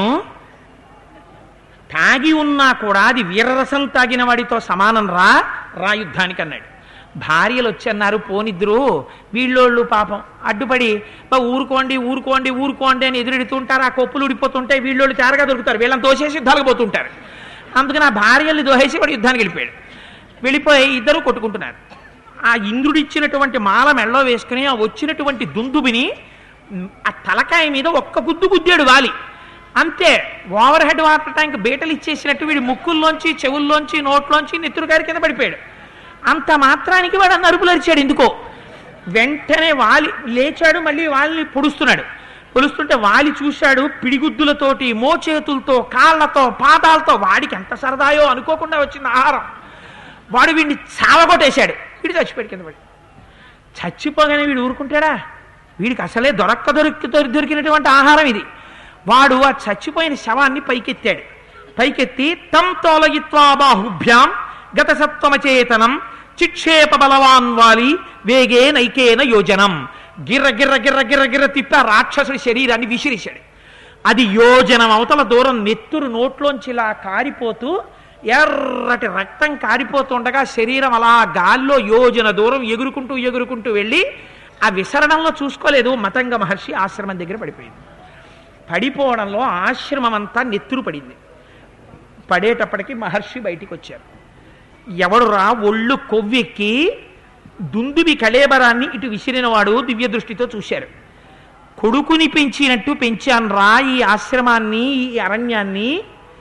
తాగి ఉన్నా కూడా అది వీరరసం తాగిన వాడితో సమానం రా రా యుద్ధానికి అన్నాడు భార్యలు వచ్చి అన్నారు పోనిద్దరు వీళ్ళోళ్ళు పాపం అడ్డుపడి బా ఊరుకోండి ఊరుకోండి ఊరుకోండి అని ఎదురెడుతుంటారు ఆ కొప్పులు ఉడిపోతుంటాయి వీళ్ళోళ్ళు తేరగా దొరుకుతారు వీళ్ళని తోసేసి యుద్ధాలకు పోతుంటారు అందుకని ఆ భార్యల్ని దోహేసి వాడు యుద్ధానికి వెళ్ళిపోయాడు వెళ్ళిపోయి ఇద్దరు కొట్టుకుంటున్నారు ఆ ఇంద్రుడు ఇచ్చినటువంటి మాల మెళ్ళో వేసుకుని ఆ వచ్చినటువంటి దుందుబిని మ్, ఆ తలకాయ మీద ఒక్క గుద్దు గుద్దాడు వాలి అంతే ఓవర్ హెడ్ వాటర్ ట్యాంక్ బీటలు ఇచ్చేసినట్టు వీడి ముక్కుల్లోంచి చెవుల్లోంచి నోట్లోంచి నెత్తురు గారి కింద పడిపోయాడు అంత మాత్రానికి వాడు అన్న అరుపులు అరిచాడు ఎందుకో వెంటనే వాలి లేచాడు మళ్ళీ వాళ్ళని పొడుస్తున్నాడు పొడుస్తుంటే వాలి చూశాడు పిడిగుద్దులతోటి మోచేతులతో కాళ్ళతో పాదాలతో వాడికి ఎంత సరదాయో అనుకోకుండా వచ్చిన ఆహారం వాడు వీడిని చావగొట్టేశాడు వీడు చచ్చిపోయాడు కింద పడి చచ్చిపోగానే వీడు ఊరుకుంటాడా వీడికి అసలే దొరక్క దొరికి దొరి- దొరికినటువంటి ఆహారం ఇది వాడు ఆ చచ్చిపోయిన శవాన్ని పైకెత్తాడు పైకెత్తి తం తోలయిత్వా బాహుభ్యాం గత సత్వమచేతనం చిక్షేప బలవాన్ వాలి వేగే నైకేన యోజనం గిర్ర గిర్ర గిర్ర గిర్ర గిర్ర తిప్పి ఆ రాక్షసుడి శరీరాన్ని విసిరిశాడు అది యోజనం అవతల దూరం నెత్తురు నోట్లోంచి ఇలా కారిపోతూ ఎర్రటి రక్తం కారిపోతుండగా శరీరం అలా గాల్లో యోజన దూరం ఎగురుకుంటూ ఎగురుకుంటూ వెళ్ళి ఆ విసరణంలో చూసుకోలేదు మతంగ మహర్షి ఆశ్రమం దగ్గర పడిపోయింది పడిపోవడంలో ఆశ్రమం అంతా నెత్తురు పడింది పడేటప్పటికి మహర్షి బయటికి వచ్చారు ఎవడురా ఒళ్ళు కొవ్వెక్కి దుందుబి కళేబరాన్ని ఇటు విసిరినవాడు దివ్య దృష్టితో చూశారు కొడుకుని పెంచినట్టు పెంచాను రా ఈ ఆశ్రమాన్ని ఈ అరణ్యాన్ని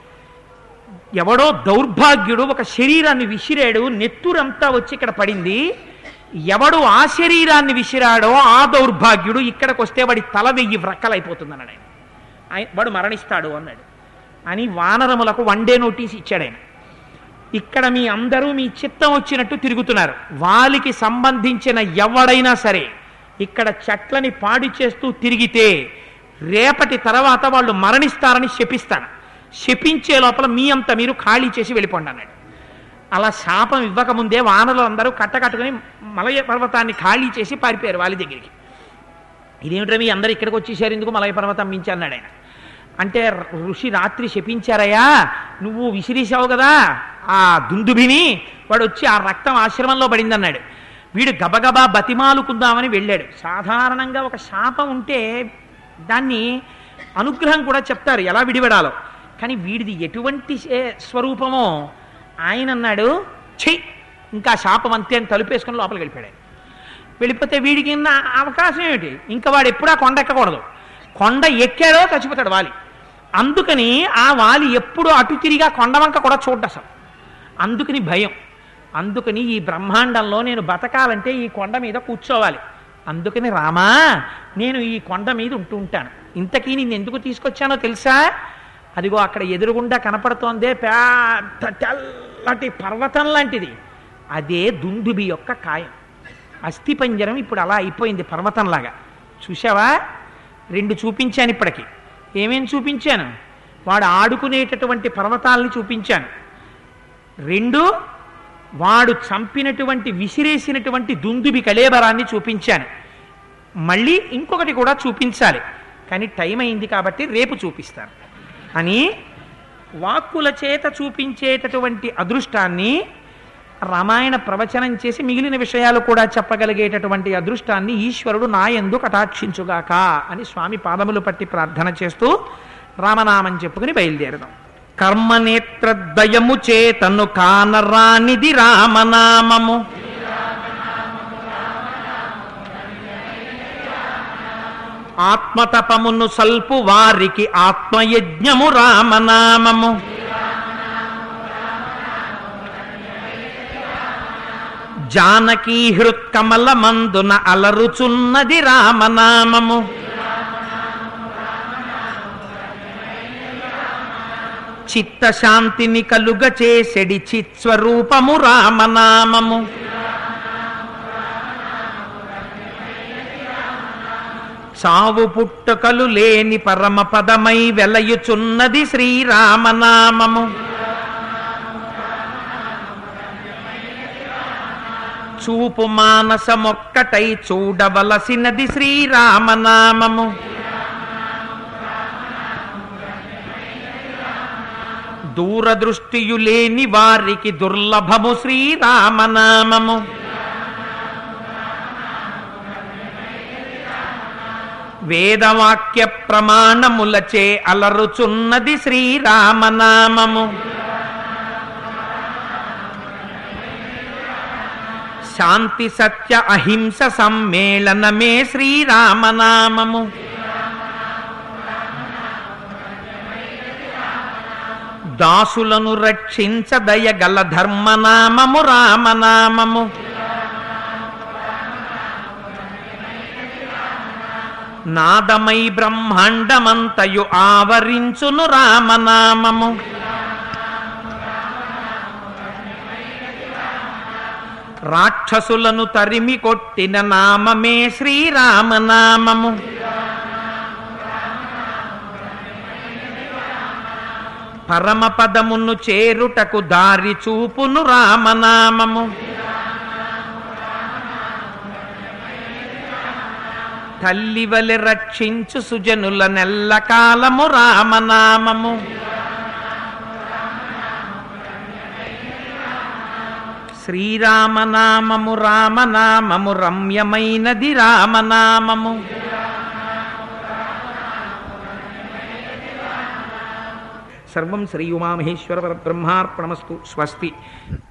ఎవడో దౌర్భాగ్యుడు ఒక శరీరాన్ని విసిరాడు నెత్తురంతా వచ్చి ఇక్కడ పడింది ఎవడు ఆ శరీరాన్ని విసిరాడో ఆ దౌర్భాగ్యుడు ఇక్కడికి వస్తే వాడి తల వెయ్యి వ్రక్కలైపోతుందన్నాడు ఆయన ఆయన వాడు మరణిస్తాడు అన్నాడు అని వానరములకు వన్ డే నోటీస్ ఇచ్చాడు ఆయన ఇక్కడ మీ అందరూ మీ చిత్తం వచ్చినట్టు తిరుగుతున్నారు వాలికి సంబంధించిన ఎవడైనా సరే ఇక్కడ చెట్లని పాడి చేస్తూ తిరిగితే రేపటి తర్వాత వాళ్ళు మరణిస్తారని శపిస్తాను శపించే లోపల మీ అంత మీరు ఖాళీ చేసి వెళ్ళిపోండి అన్నాడు అలా శాపం ఇవ్వకముందే వానలు అందరూ కట్టకట్టుకుని మలయ పర్వతాన్ని ఖాళీ చేసి పారిపోయారు వాళ్ళ దగ్గరికి ఇదేమిట్రా మీ అందరు ఇక్కడికి వచ్చేసారు ఎందుకు మలయ పర్వతం మించి అన్నాడు ఆయన అంటే ఋషి రాత్రి శపించారయ్యా నువ్వు విసిరేసావు కదా ఆ దుందుభిని వాడు వచ్చి ఆ రక్తం ఆశ్రమంలో పడింది అన్నాడు వీడు గబగబా బతిమాలుకుందామని వెళ్ళాడు సాధారణంగా ఒక శాపం ఉంటే దాన్ని అనుగ్రహం కూడా చెప్తారు ఎలా విడిపడాలో కానీ వీడిది ఎటువంటి శే- స్వరూపమో ఆయన అన్నాడు చెయ్యి ఇంకా శాపం అంతే అని తలుపేసుకుని లోపలికి వెళ్ళిపోయాడు ఆయన. వెళ్ళిపోతే వీడికి ఉన్న అవకాశం ఏమిటి ఇంకా వాడు ఎప్పుడా కొండ ఎక్కకూడదు కొండ ఎక్కాడో చచ్చిపోతాడు వాలి అందుకని ఆ వాలి ఎప్పుడు అటు తిరిగా కొండ వంక కూడా చూడ్డు అసలు అందుకని భయం అందుకని ఈ బ్రహ్మాండంలో నేను బతకాలంటే ఈ కొండ మీద కూర్చోవాలి అందుకని రామా నేను ఈ కొండ మీద ఉంటూ ఉంటాను ఇంతకీ నేను ఎందుకు తీసుకొచ్చానో తెలుసా అదిగో అక్కడ ఎదురుగుండా కనపడుతోందే పెద్ద తెల్లటి పర్వతం లాంటిది అదే దుందుబి యొక్క కాయం అస్థిపంజరం ఇప్పుడు అలా అయిపోయింది పర్వతంలాగా చూసావా రెండు చూపించాను ఇప్పటికి ఏమేం చూపించాను వాడు ఆడుకునేటటువంటి పర్వతాలని చూపించాను రెండు వాడు చంపినటువంటి విసిరేసినటువంటి దుందుబి కళేబరాన్ని చూపించాను మళ్ళీ ఇంకొకటి కూడా చూపించాలి కానీ టైం అయింది కాబట్టి రేపు చూపిస్తాను అని వాక్కుల చేత చూపించేటటువంటి అదృష్టాన్ని రామాయణ ప్రవచనం చేసి మిగిలిన విషయాలు కూడా చెప్పగలిగేటటువంటి అదృష్టాన్ని ఈశ్వరుడు నా ఎందు కటాక్షించుగాక అని స్వామి పాదములు పట్టి ప్రార్థన చేస్తూ రామనామం చెప్పుకుని బయలుదేరదాం కర్మనేత్రద్వయము చేతను కానరానిది రామనామము ఆత్మతపమును సల్పు వారికి ఆత్మయజ్ఞము రామనామము జానకీ హృత్కమల మందున అలరుచున్నది రామనామము చిత్తశాంతిని కలుగ చేసెడి చిత్స్వరూపము రామనామము చావు పుట్టుకలు లేని పరమ పదమై వెలయుచున్నది శ్రీరామనామము చూపు మానసమొక్కటై చూడవలసినది శ్రీరామనామము దూరదృష్టియు లేని వారికి దుర్లభము శ్రీరామనామము వేదవాక్య ప్రమాణములచే అలరుచున్నది శ్రీరామనామము శాంతి సత్య అహింస సమ్మేళనమే శ్రీరామనామము దాసులను రక్షించదయగల ధర్మనామము రామనామము నాదమై బ్రహ్మాండమంతయు ఆవరించును రామనామము రాక్షసులను తరిమి కొట్టిన నామమే శ్రీరామనామము పరమపదమును చేరుటకు దారి చూపును రామనామము తల్లివలె రక్షించు సుజనుల నెల్లకాలము రామనామము శ్రీరామనామము రామనామము రమ్యమైనది రామనామము సర్వం శ్రీ ఉమామహేశ్వర పరబ్రహ్మార్పణమస్తు స్వస్తి